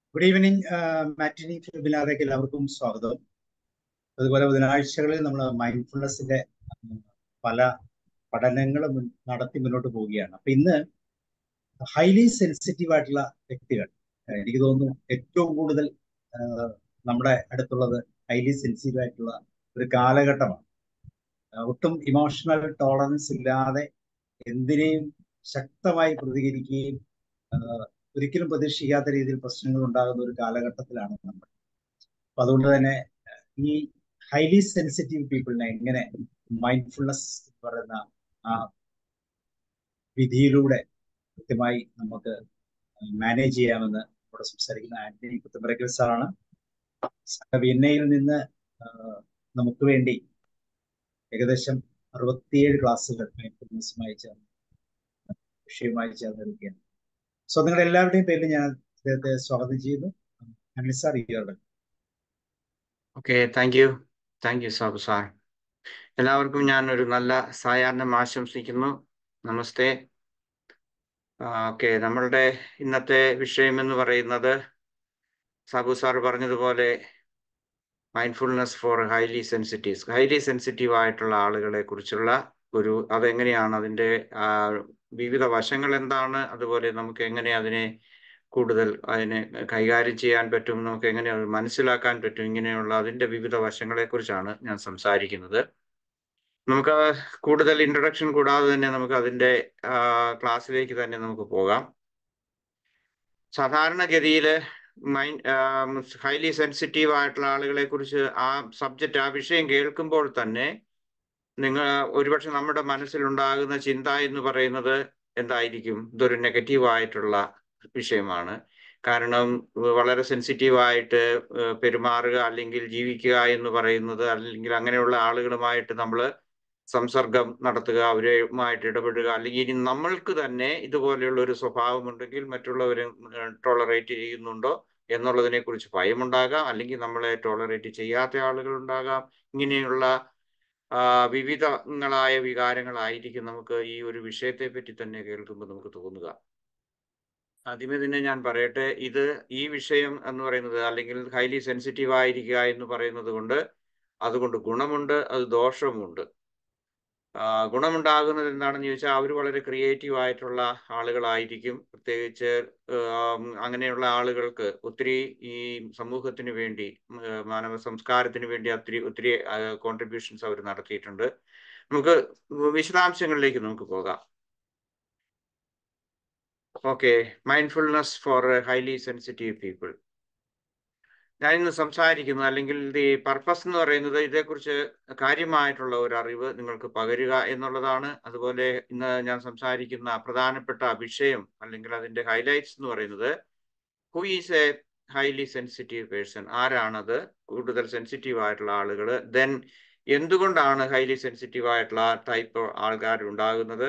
Good evening മാറ്റിനി ഫിലിമിലേക്ക് എല്ലാവർക്കും സ്വാഗതം അതുപോലെ ബുധനാഴ്ചകളിൽ നമ്മൾ മൈൻഡ്ഫുൾനെസിന്റെ പല പഠനങ്ങളും നടത്തി മുന്നോട്ട് പോവുകയാണ് അപ്പൊ ഇന്ന് ഹൈലി സെൻസിറ്റീവ് ആയിട്ടുള്ള വ്യക്തികൾ എനിക്ക് തോന്നുന്നു ഏറ്റവും കൂടുതൽ നമ്മുടെ അടുത്തുള്ളത് ഹൈലി സെൻസിറ്റീവ് ആയിട്ടുള്ള ഒരു കാലഘട്ടമാണ് ഒട്ടും ഇമോഷണൽ ടോളറൻസ് ഇല്ലാതെ എന്തിനേയും ശക്തമായി പ്രതികരിക്കുകയും ഒരിക്കലും പ്രതീക്ഷിക്കാത്ത രീതിയിൽ പ്രശ്നങ്ങൾ ഉണ്ടാകുന്ന ഒരു കാലഘട്ടത്തിലാണ് നമ്മൾ അപ്പൊ അതുകൊണ്ട് തന്നെ ഈ ഹൈലി സെൻസിറ്റീവ് പീപ്പിളിനെ എങ്ങനെ മൈൻഡ്ഫുൾനെസ് എന്ന് പറയുന്ന ആ വിധിയിലൂടെ കൃത്യമായി നമുക്ക് മാനേജ് ചെയ്യാമെന്ന് ഇവിടെ സംസാരിക്കുന്ന ആന്റണി കുത്തമ്പരക്കൽ സാറാണ് വിയന്നയിൽ നിന്ന് നമുക്ക് വേണ്ടി ഏകദേശം അറുപത്തിയേഴ് ക്ലാസ്സുകൾ മൈൻഡ്ഫുൾനെസ്സുമായി ചേർന്ന് വിഷയവുമായി ചേർന്നിരിക്കുകയാണ് സോ നിങ്ങളുടെ എല്ലാവരുടെയും പേരിൽ ഞാൻ അദ്ദേഹത്തെ സ്വാഗതം ചെയ്യുന്നു അനിൽ സാർ ഇയാളുടെ okay thank you thank you Sabu sir എല്ലാവർക്കും ഞാൻ ഒരു നല്ല സായാഹ്നം ആശംസിക്കുന്നു നമസ്തേ ഓക്കെ നമ്മളുടെ ഇന്നത്തെ വിഷയം എന്ന് പറയുന്നത് സാബു സാർ പറഞ്ഞതുപോലെ mindfulness for highly sensitives highly sensitive ആയിട്ടുള്ള ആളുകളെ കുറിച്ചുള്ള ഒരു അതെങ്ങനെയാണ് അതിൻ്റെ വിവിധ വശങ്ങൾ എന്താണ് അതുപോലെ നമുക്ക് എങ്ങനെ അതിനെ കൂടുതൽ അതിനെ കൈകാര്യം ചെയ്യാൻ പറ്റും നമുക്ക് എങ്ങനെ അത് മനസ്സിലാക്കാൻ പറ്റും ഇങ്ങനെയുള്ള അതിൻ്റെ വിവിധ വശങ്ങളെക്കുറിച്ചാണ് ഞാൻ സംസാരിക്കുന്നത് നമുക്ക് കൂടുതൽ ഇൻട്രൊഡക്ഷൻ കൂടാതെ തന്നെ നമുക്ക് അതിൻ്റെ ക്ലാസ്സിലേക്ക് തന്നെ നമുക്ക് പോകാം സാധാരണഗതിയിൽ മൈൻഡ് ഹൈലി സെൻസിറ്റീവ് ആയിട്ടുള്ള ആളുകളെ കുറിച്ച് ആ സബ്ജക്റ്റ് ആ വിഷയം കേൾക്കുമ്പോൾ തന്നെ നിങ്ങൾ ഒരുപക്ഷെ നമ്മുടെ മനസ്സിലുണ്ടാകുന്ന ചിന്ത എന്ന് പറയുന്നത് എന്തായിരിക്കും ഇതൊരു നെഗറ്റീവ് ആയിട്ടുള്ള വിഷയമാണ് കാരണം വളരെ സെൻസിറ്റീവായിട്ട് പെരുമാറുക അല്ലെങ്കിൽ ജീവിക്കുക എന്ന് പറയുന്നത് അല്ലെങ്കിൽ അങ്ങനെയുള്ള ആളുകളുമായിട്ട് നമ്മൾ സംസർഗം നടത്തുക അവരുമായിട്ട് ഇടപെടുക അല്ലെങ്കിൽ ഇനി നമ്മൾക്ക് തന്നെ ഇതുപോലെയുള്ള ഒരു സ്വഭാവമുണ്ടെങ്കിൽ മറ്റുള്ളവരെ ടോളറേറ്റ് ചെയ്യുന്നുണ്ടോ എന്നുള്ളതിനെ കുറിച്ച് ഭയമുണ്ടാകാം അല്ലെങ്കിൽ നമ്മളെ ടോളറേറ്റ് ചെയ്യാത്ത ആളുകൾ ഉണ്ടാകാം ഇങ്ങനെയുള്ള വിവിധങ്ങളായ വികാരങ്ങളായിരിക്കും നമുക്ക് ഈ ഒരു വിഷയത്തെ പറ്റി തന്നെ കേൾക്കുമ്പോൾ നമുക്ക് തോന്നുക ആദ്യമേ തന്നെ ഞാൻ പറയട്ടെ ഇത് ഈ വിഷയം എന്ന് പറയുന്നത് അല്ലെങ്കിൽ ഹൈലി സെൻസിറ്റീവ് ആയിരിക്കുക എന്ന് പറയുന്നത് കൊണ്ട് അതുകൊണ്ട് ഗുണമുണ്ട് അത് ദോഷവുമുണ്ട് ഗുണമുണ്ടാകുന്നത് എന്താണെന്ന് ചോദിച്ചാൽ അവർ വളരെ ക്രിയേറ്റീവ് ആയിട്ടുള്ള ആളുകളായിരിക്കും പ്രത്യേകിച്ച് അങ്ങനെയുള്ള ആളുകൾക്ക് ഒത്തിരി ഈ സമൂഹത്തിന് വേണ്ടി മാനവ സംസ്കാരത്തിന് വേണ്ടി ഒത്തിരി ഒത്തിരി കോൺട്രിബ്യൂഷൻസ് അവർ നടത്തിയിട്ടുണ്ട് നമുക്ക് വിശദാംശങ്ങളിലേക്ക് നമുക്ക് പോകാം okay mindfulness for highly sensitive people ഞാൻ ഇന്ന് സംസാരിക്കുന്നു അല്ലെങ്കിൽ ദി പർപ്പസ് എന്ന് പറയുന്നത് ഇതേക്കുറിച്ച് കാര്യമായിട്ടുള്ള ഒരു അറിവ് നിങ്ങൾക്ക് പകരുക എന്നുള്ളതാണ് അതുപോലെ ഇന്ന് ഞാൻ സംസാരിക്കുന്ന പ്രധാനപ്പെട്ട വിഷയം അല്ലെങ്കിൽ അതിന്റെ ഹൈലൈറ്റ്സ് എന്ന് പറയുന്നത് who is a highly sensitive person ആരാണത് കൂടുതൽ സെൻസിറ്റീവ് ആയിട്ടുള്ള ആളുകൾ ദെൻ എന്തുകൊണ്ടാണ് ഹൈലി സെൻസിറ്റീവ് ആയിട്ടുള്ള ടൈപ്പ് ആൾക്കാർ ഉണ്ടാകുന്നത്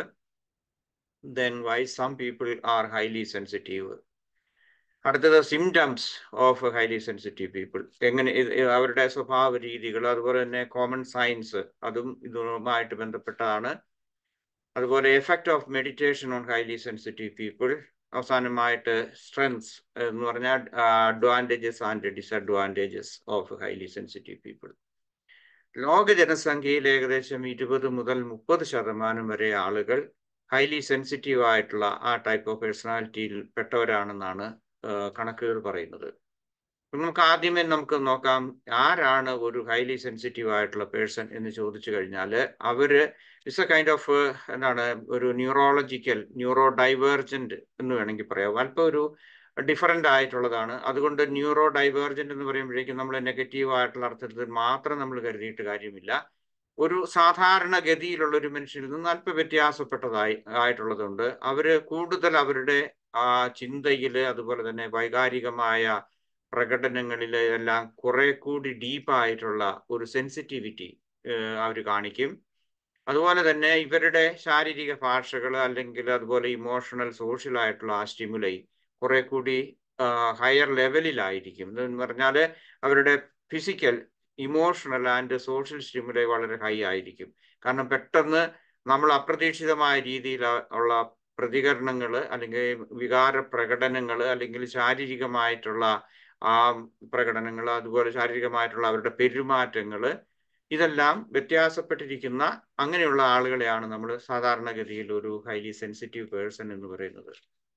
then why some people are highly sensitive അടുത്തത് symptoms of highly sensitive people എങ്ങനെ അവരുടെ സ്വഭാവ രീതികൾ അതുപോലെ തന്നെ കോമൺ സയൻസ് അതും ഇതുമായിട്ട് ബന്ധപ്പെട്ടതാണ് അതുപോലെ effect of meditation on highly sensitive people അവസാനമായിട്ട് സ്ട്രെങ്സ് എന്ന് പറഞ്ഞാൽ advantages and disadvantages of highly sensitive people ലോക ജനസംഖ്യയിൽ ഏകദേശം ഇരുപത് മുതൽ മുപ്പത് ശതമാനം വരെ ആളുകൾ ഹൈലി സെൻസിറ്റീവ് ആയിട്ടുള്ള ആ ടൈപ്പ് ഓഫ് പേഴ്സണാലിറ്റിയിൽ പെട്ടവരാണെന്നാണ് കണക്കുകൾ പറയുന്നത് നമുക്ക് ആദ്യമേ നമുക്ക് നോക്കാം ആരാണ് ഒരു ഹൈലി സെൻസിറ്റീവ് ആയിട്ടുള്ള പേഴ്സൺ എന്ന് ചോദിച്ചു കഴിഞ്ഞാൽ അവര് ഇറ്റ്സ് എ കൈൻഡ് ഓഫ് എന്താണ് ഒരു ന്യൂറോളജിക്കൽ ന്യൂറോ ഡൈവേർജന്റ് എന്ന് വേണമെങ്കിൽ പറയാം അല്പം ഒരു ഡിഫറൻ്റ് ആയിട്ടുള്ളതാണ് അതുകൊണ്ട് ന്യൂറോ ഡൈവേർജന്റ് എന്ന് പറയുമ്പോഴേക്കും നമ്മൾ നെഗറ്റീവ് ആയിട്ടുള്ള അർത്ഥത്തിൽ മാത്രം നമ്മൾ കരുതിയിട്ട് കാര്യമില്ല ഒരു സാധാരണ ഗതിയിലുള്ള ഒരു മനുഷ്യനിൽ നിന്ന് അല്പ വ്യത്യാസപ്പെട്ടതായി ആയിട്ടുള്ളതുണ്ട് അവര് കൂടുതൽ അവരുടെ ആ ചിന്തയില് അതുപോലെ തന്നെ വൈകാരികമായ പ്രകടനങ്ങളിൽ എല്ലാം കുറെ കൂടി ഡീപ്പായിട്ടുള്ള ഒരു സെൻസിറ്റിവിറ്റി അവർ കാണിക്കും അതുപോലെ തന്നെ ഇവരുടെ ശാരീരിക ഭാഷകൾ അല്ലെങ്കിൽ അതുപോലെ ഇമോഷണൽ സോഷ്യൽ ആയിട്ടുള്ള ആ സ്റ്റിമുലൈ കുറെ കൂടി ഹയർ ലെവലിലായിരിക്കും എന്ന് പറഞ്ഞാൽ അവരുടെ physical emotional and social stimuli വളരെ ഹൈ ആയിരിക്കും കാരണം പെട്ടെന്ന് നമ്മൾ അപ്രതീക്ഷിതമായ രീതിയിൽ ഉള്ള പ്രതികരണങ്ങൾ അല്ലെങ്കിൽ വികാര പ്രകടനങ്ങൾ അല്ലെങ്കിൽ ശാരീരികമായിട്ടുള്ള ആ പ്രകടനങ്ങൾ അതുപോലെ ശാരീരികമായിട്ടുള്ള അവരുടെ പെരുമാറ്റങ്ങൾ ഇതെല്ലാം വ്യത്യാസപ്പെട്ടിരിക്കുന്ന അങ്ങനെയുള്ള ആളുകളെയാണ് നമ്മൾ സാധാരണഗതിയിൽ ഒരു ഹൈലി സെൻസിറ്റീവ് പേഴ്സൺ എന്ന് പറയുന്നത്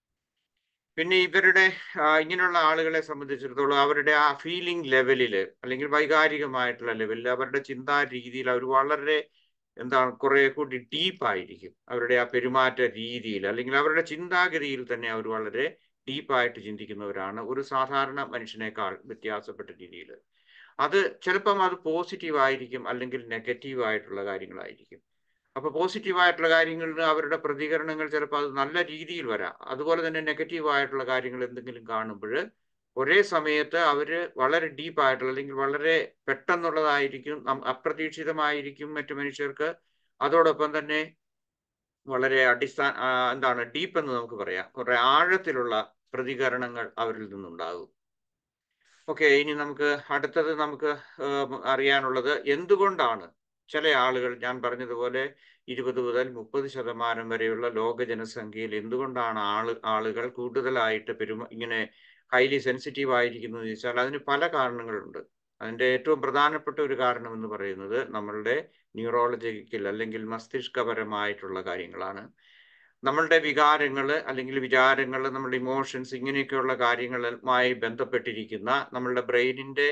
പിന്നെ ഇവരുടെ ഇങ്ങനെയുള്ള ആളുകളെ സംബന്ധിച്ചിടത്തോളം അവരുടെ ആ ഫീലിംഗ് ലെവലിൽ അല്ലെങ്കിൽ വൈകാരികമായിട്ടുള്ള ലെവലിൽ അവരുടെ ചിന്താ രീതിയിൽ അവർ വളരെ എന്താണ് കുറെ കൂടി ഡീപ്പായിരിക്കും അവരുടെ ആ പെരുമാറ്റ രീതിയിൽ അല്ലെങ്കിൽ അവരുടെ ചിന്താഗതിയിൽ തന്നെ അവർ വളരെ ഡീപ്പായിട്ട് ചിന്തിക്കുന്നവരാണ് ഒരു സാധാരണ മനുഷ്യനേക്കാൾ വ്യത്യാസപ്പെട്ട രീതിയിൽ അത് ചിലപ്പം അത് പോസിറ്റീവ് ആയിരിക്കും അല്ലെങ്കിൽ നെഗറ്റീവ് ആയിട്ടുള്ള കാര്യങ്ങളായിരിക്കും അപ്പൊ പോസിറ്റീവ് ആയിട്ടുള്ള കാര്യങ്ങളിൽ അവരുടെ പ്രതികരണങ്ങൾ ചിലപ്പോൾ അത് നല്ല രീതിയിൽ വരാം അതുപോലെ തന്നെ നെഗറ്റീവ് ആയിട്ടുള്ള കാര്യങ്ങൾ എന്തെങ്കിലും കാണുമ്പോൾ ഒരേ സമയത്ത് അവര് വളരെ ഡീപ്പായിട്ടുള്ള അല്ലെങ്കിൽ വളരെ പെട്ടെന്നുള്ളതായിരിക്കും അപ്രതീക്ഷിതമായിരിക്കും മറ്റു മനുഷ്യർക്ക് അതോടൊപ്പം തന്നെ വളരെ അടിസ്ഥാന എന്താണ് ഡീപ്പ് എന്ന് നമുക്ക് പറയാം കുറെ ആഴത്തിലുള്ള പ്രതികരണങ്ങൾ അവരിൽ നിന്നുണ്ടാകും ഓക്കെ ഇനി നമുക്ക് അടുത്തത് നമുക്ക് അറിയാനുള്ളത് എന്തുകൊണ്ടാണ് ചില ആളുകൾ ഞാൻ പറഞ്ഞതുപോലെ ഇരുപത് മുതൽ മുപ്പത് ശതമാനം വരെയുള്ള ലോക ജനസംഖ്യയിൽ എന്തുകൊണ്ടാണ് ആള് ആളുകൾ കൂടുതലായിട്ട് പെരുമ ഇങ്ങനെ ഹൈലി സെൻസിറ്റീവ് ആയിരിക്കുന്നത് ചോദിച്ചാൽ അതിന് പല കാരണങ്ങളുണ്ട് അതിൻ്റെ ഏറ്റവും പ്രധാനപ്പെട്ട ഒരു കാരണം എന്ന് പറയുന്നത് നമ്മളുടെ ന്യൂറോളജിക്കൽ അല്ലെങ്കിൽ മസ്തിഷ്കപരമായിട്ടുള്ള കാര്യങ്ങളാണ് നമ്മളുടെ വികാരങ്ങൾ അല്ലെങ്കിൽ വിചാരങ്ങൾ നമ്മുടെ ഇമോഷൻസ് ഇങ്ങനെയൊക്കെയുള്ള കാര്യങ്ങളുമായി ബന്ധപ്പെട്ടിരിക്കുന്ന നമ്മളുടെ ബ്രെയിനിന്റെ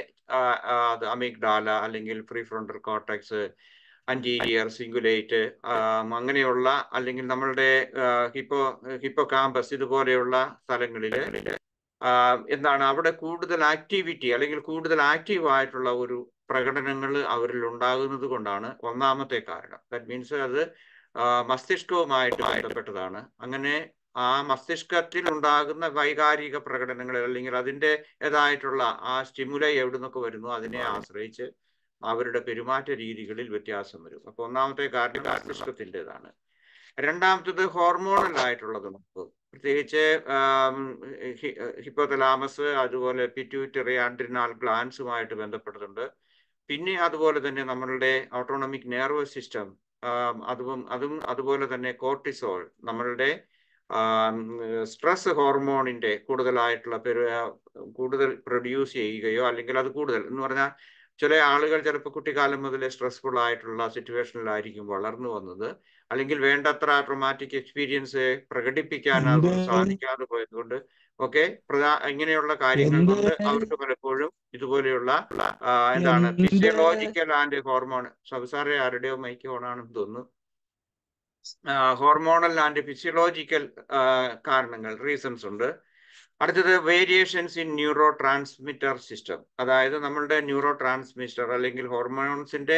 അമിഗ്ഡാല അല്ലെങ്കിൽ prefrontal cortex anterior cingulate അങ്ങനെയുള്ള അല്ലെങ്കിൽ നമ്മളുടെ ഹിപ്പോ ഹിപ്പോ കാമ്പസ് ഇതുപോലെയുള്ള സ്ഥലങ്ങളിൽ എന്താണ് അവിടെ കൂടുതൽ ആക്ടിവിറ്റി അല്ലെങ്കിൽ കൂടുതൽ ആക്റ്റീവ് ആയിട്ടുള്ള ഒരു പ്രകടനങ്ങൾ അവരിൽ ഉണ്ടാകുന്നത് കൊണ്ടാണ് ഒന്നാമത്തെ കാരണം ദാറ്റ് മീൻസ് അത് മസ്തിഷ്കവുമായിട്ട് ബന്ധപ്പെട്ടതാണ് അങ്ങനെ ആ മസ്തിഷ്കത്തിൽ ഉണ്ടാകുന്ന വൈകാരിക പ്രകടനങ്ങൾ അല്ലെങ്കിൽ അതിൻ്റെതായിട്ടുള്ള ആ സ്റ്റിമുലൈ എവിടെ നിന്നൊക്കെ വരുന്നു അതിനെ ആശ്രയിച്ച് അവരുടെ പെരുമാറ്റ രീതികളിൽ വ്യത്യാസം വരും അപ്പൊ ഒന്നാമത്തെ കാരണം മസ്തിഷ്കത്തിൻ്റെതാണ് രണ്ടാമത്തത് ഹോർമോണൽ ആയിട്ടുള്ളത് നമുക്ക് പ്രത്യേകിച്ച് ഹിപ്പോതലാമസ് അതുപോലെ പിറ്റ്യൂറ്ററി ആൻഡ്രിനാൽ ഗ്ലാൻസുമായിട്ട് ബന്ധപ്പെടുന്നുണ്ട് പിന്നെ അതുപോലെ തന്നെ നമ്മളുടെ ഓട്ടോണമിക് നെർവസ് സിസ്റ്റം അതും അതും അതുപോലെ തന്നെ കോർട്ടിസോൾ നമ്മളുടെ സ്ട്രെസ് ഹോർമോണിന്റെ കൂടുതലായിട്ടുള്ള പെരു കൂടുതൽ പ്രൊഡ്യൂസ് ചെയ്യുകയോ അല്ലെങ്കിൽ അത് കൂടുതൽ എന്ന് പറഞ്ഞാൽ ചില ആളുകൾ ചിലപ്പോൾ കുട്ടിക്കാലം മുതലേ സ്ട്രെസ്ഫുൾ ആയിട്ടുള്ള സിറ്റുവേഷനിലായിരിക്കും വളർന്നു വന്നത് അല്ലെങ്കിൽ വേണ്ടത്ര ട്രൊമാറ്റിക് എക്സ്പീരിയൻസ് പ്രകടിപ്പിക്കാൻ സാധിക്കാതെ പോയതുകൊണ്ട് ഒക്കെ പ്രധാ ഇങ്ങനെയുള്ള കാര്യങ്ങൾ കൊണ്ട് അവർക്ക് പലപ്പോഴും ഇതുപോലെയുള്ള എന്താണ് ഫിസിയോളജിക്കൽ ആൻഡ് ഹോർമോൺ സംസാറെ ആരുടെയോ മൈക്ക് ഓണാണെന്ന് തോന്നുന്നു ഹോർമോണൽ ആൻഡ് ഫിസിയോളജിക്കൽ കാരണങ്ങൾ റീസൺസ് ഉണ്ട് അടുത്തത് variations in neurotransmitter system അതായത് നമ്മളുടെ ന്യൂറോ ട്രാൻസ്മിറ്റർ അല്ലെങ്കിൽ ഹോർമോൺസിന്റെ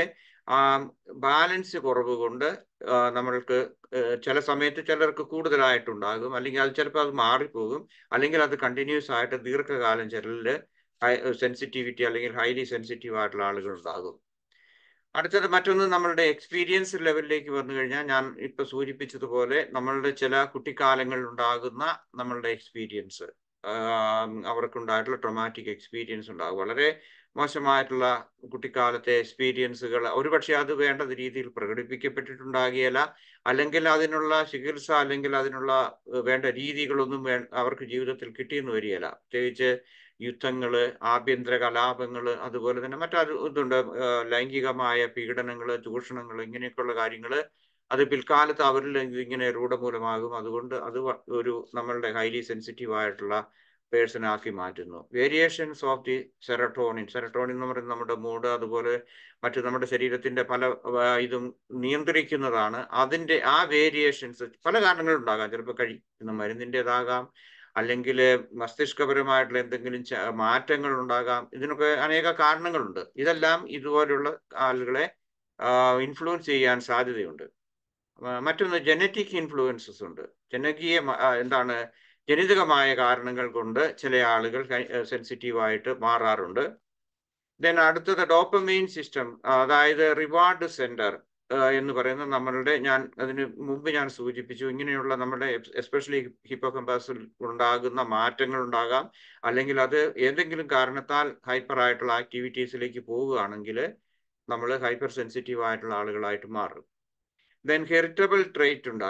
ബാലൻസ് കുറവ് കൊണ്ട് നമ്മൾക്ക് ചില സമയത്ത് ചിലർക്ക് കൂടുതലായിട്ടുണ്ടാകും അല്ലെങ്കിൽ അത് ചിലപ്പോൾ അത് മാറിപ്പോകും അല്ലെങ്കിൽ അത് കണ്ടിന്യൂസ് ആയിട്ട് ദീർഘകാലം ചിലരിൽ സെൻസിറ്റിവിറ്റി അല്ലെങ്കിൽ ഹൈലി സെൻസിറ്റീവ് ആയിട്ടുള്ള ആളുകൾ ഉണ്ടാകും അടുത്തത് മറ്റൊന്ന് നമ്മളുടെ എക്സ്പീരിയൻസ് ലെവലിലേക്ക് വന്നു കഴിഞ്ഞാൽ ഞാൻ ഇപ്പൊ സൂചിപ്പിച്ചതുപോലെ നമ്മളുടെ ചില കുട്ടിക്കാലങ്ങളിൽ ഉണ്ടാകുന്ന നമ്മളുടെ എക്സ്പീരിയൻസ് അവർക്കുണ്ടായിട്ടുള്ള ട്രൊമാറ്റിക് എക്സ്പീരിയൻസ് ഉണ്ടാകും വളരെ മോശമായിട്ടുള്ള കുട്ടിക്കാലത്തെ എക്സ്പീരിയൻസുകൾ ഒരുപക്ഷെ അത് വേണ്ട രീതിയിൽ പ്രകടിപ്പിക്കപ്പെട്ടിട്ടുണ്ടാകിയല്ല അല്ലെങ്കിൽ അതിനുള്ള ചികിത്സ അല്ലെങ്കിൽ അതിനുള്ള വേണ്ട രീതികളൊന്നും വേ അവർക്ക് ജീവിതത്തിൽ കിട്ടിയെന്ന് വരികയില്ല പ്രത്യേകിച്ച് യുദ്ധങ്ങള് ആഭ്യന്തര കലാപങ്ങൾ അതുപോലെ തന്നെ മറ്റൊരു ഇതുണ്ട് ലൈംഗികമായ പീഡനങ്ങൾ ചൂഷണങ്ങൾ ഇങ്ങനെയൊക്കെയുള്ള കാര്യങ്ങൾ അത് പിൽക്കാലത്ത് അവരിൽ ഇങ്ങനെ രൂഢമൂലമാകും അതുകൊണ്ട് അത് ഒരു നമ്മളുടെ ഹൈലി സെൻസിറ്റീവ് ആയിട്ടുള്ള പേഴ്സൺ ആക്കി മാറ്റുന്നു variations of the serotonin serotonin എന്ന് പറയുന്നത് നമ്മുടെ മൂഡ് അതുപോലെ മറ്റു നമ്മുടെ ശരീരത്തിന്റെ പല ഇതും നിയന്ത്രിക്കുന്നതാണ് അതിന്റെ ആ വേരിയേഷൻസ് പല കാരണങ്ങളുണ്ടാകാം ചിലപ്പോൾ കഴിക്കുന്ന മരുന്നിൻ്റെതാകാം അല്ലെങ്കിൽ മസ്തിഷ്കപരമായിട്ടുള്ള എന്തെങ്കിലും മാറ്റങ്ങൾ ഉണ്ടാകാം ഇതിനൊക്കെ അനേക കാരണങ്ങളുണ്ട് ഇതെല്ലാം ഇതുപോലുള്ള ആളുകളെ ഇൻഫ്ലുവൻസ് ചെയ്യാൻ സാധ്യതയുണ്ട് മറ്റൊന്ന് ജനറ്റിക് ഇൻഫ്ലുവൻസസ് ഉണ്ട് ജനകീയ എന്താണ് ജനിതകമായ കാരണങ്ങൾ കൊണ്ട് ചില ആളുകൾ സെൻസിറ്റീവായിട്ട് മാറാറുണ്ട് ദെൻ അടുത്തത് ഡോപ്പമീൻ സിസ്റ്റം അതായത് റിവാർഡ് സെന്റർ എന്ന് പറയുന്നത് നമ്മളുടെ ഞാൻ അതിന് മുമ്പ് ഞാൻ സൂചിപ്പിച്ചു ഇങ്ങനെയുള്ള നമ്മുടെ എസ്പെഷ്യലി ഹിപ്പോകമ്പാസിൽ ഉണ്ടാകുന്ന മാറ്റങ്ങൾ ഉണ്ടാകാം അല്ലെങ്കിൽ അത് ഏതെങ്കിലും കാരണത്താൽ ഹൈപ്പർ ആയിട്ടുള്ള ആക്ടിവിറ്റീസിലേക്ക് പോവുകയാണെങ്കിൽ നമ്മൾ ഹൈപ്പർ സെൻസിറ്റീവ് ആയിട്ടുള്ള ആളുകളായിട്ട് മാറും ദെൻ ഹെറിറ്റബിൾ ട്രേറ്റ് ഉണ്ടാകും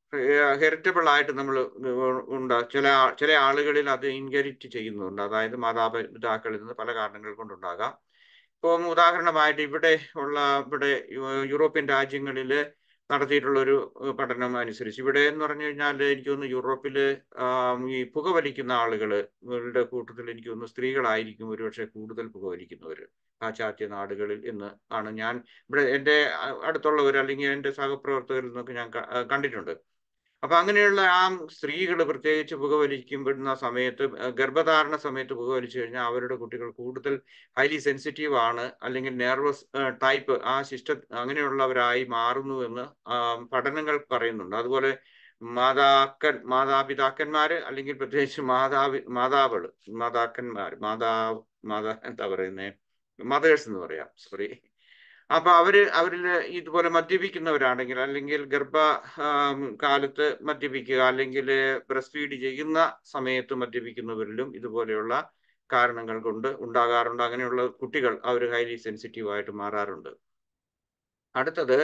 ഹെറിറ്റബിൾ ആയിട്ട് നമ്മൾ ഉണ്ട് ചില ചില ആളുകളിൽ അത് ഇൻഹെറിറ്റ് ചെയ്യുന്നുണ്ട് അതായത് മാതാപിതാക്കളിൽ നിന്ന് പല കാരണങ്ങൾ കൊണ്ടുണ്ടാകാം ഇപ്പം ഉദാഹരണമായിട്ട് ഇവിടെ ഉള്ള ഇവിടെ യൂറോപ്യൻ രാജ്യങ്ങളിൽ നടത്തിയിട്ടുള്ള ഒരു പഠനം അനുസരിച്ച് ഇവിടെ എന്ന് പറഞ്ഞു കഴിഞ്ഞാൽ എനിക്ക് തോന്നുന്നു യൂറോപ്പിൽ ഈ പുകവലിക്കുന്ന ആളുകളുടെ കൂട്ടത്തിൽ എനിക്ക് തോന്നുന്നു സ്ത്രീകളായിരിക്കും ഒരുപക്ഷെ കൂടുതൽ പുകവലിക്കുന്നവർ പാശ്ചാത്യ നാടുകളിൽ എന്ന് ആണ് ഞാൻ ഇവിടെ എൻ്റെ അടുത്തുള്ളവർ അല്ലെങ്കിൽ എൻ്റെ സഹപ്രവർത്തകരിൽ നിന്നൊക്കെ ഞാൻ കണ്ടിട്ടുണ്ട് അപ്പൊ അങ്ങനെയുള്ള ആ സ്ത്രീകൾ പ്രത്യേകിച്ച് പുകവലിക്കുമ്പോഴുന്ന സമയത്ത് ഗർഭധാരണ സമയത്ത് പുകവലിച്ചു കഴിഞ്ഞാൽ അവരുടെ കുട്ടികൾ കൂടുതൽ ഹൈലി സെൻസിറ്റീവ് ആണ് അല്ലെങ്കിൽ നെർവസ് ടൈപ്പ് ആ സിസ്റ്റ അങ്ങനെയുള്ളവരായി മാറുന്നു എന്ന് പഠനങ്ങൾ പറയുന്നുണ്ട് അതുപോലെ മാതാക്കൻ മാതാപിതാക്കന്മാര് അല്ലെങ്കിൽ പ്രത്യേകിച്ച് മാതാവി മാതാവള് മാതാക്കന്മാർ മാതാ മാതാ എന്താ പറയുന്നേ മദേഴ്സ് എന്ന് പറയാം സോറി അപ്പൊ അവര് അവരിൽ ഇതുപോലെ മദ്യപിക്കുന്നവരാണെങ്കിൽ അല്ലെങ്കിൽ ഗർഭ കാലത്ത് മദ്യപിക്കുക അല്ലെങ്കിൽ ബ്രസ്റ്റ് ഫീഡ് ചെയ്യുന്ന സമയത്ത് മദ്യപിക്കുന്നവരിലും ഇതുപോലെയുള്ള കാരണങ്ങൾ കൊണ്ട് ഉണ്ടാകാറുണ്ട് അങ്ങനെയുള്ള കുട്ടികൾ അവർ ഹൈലി സെൻസിറ്റീവ് ആയിട്ട് മാറാറുണ്ട് അടുത്തത്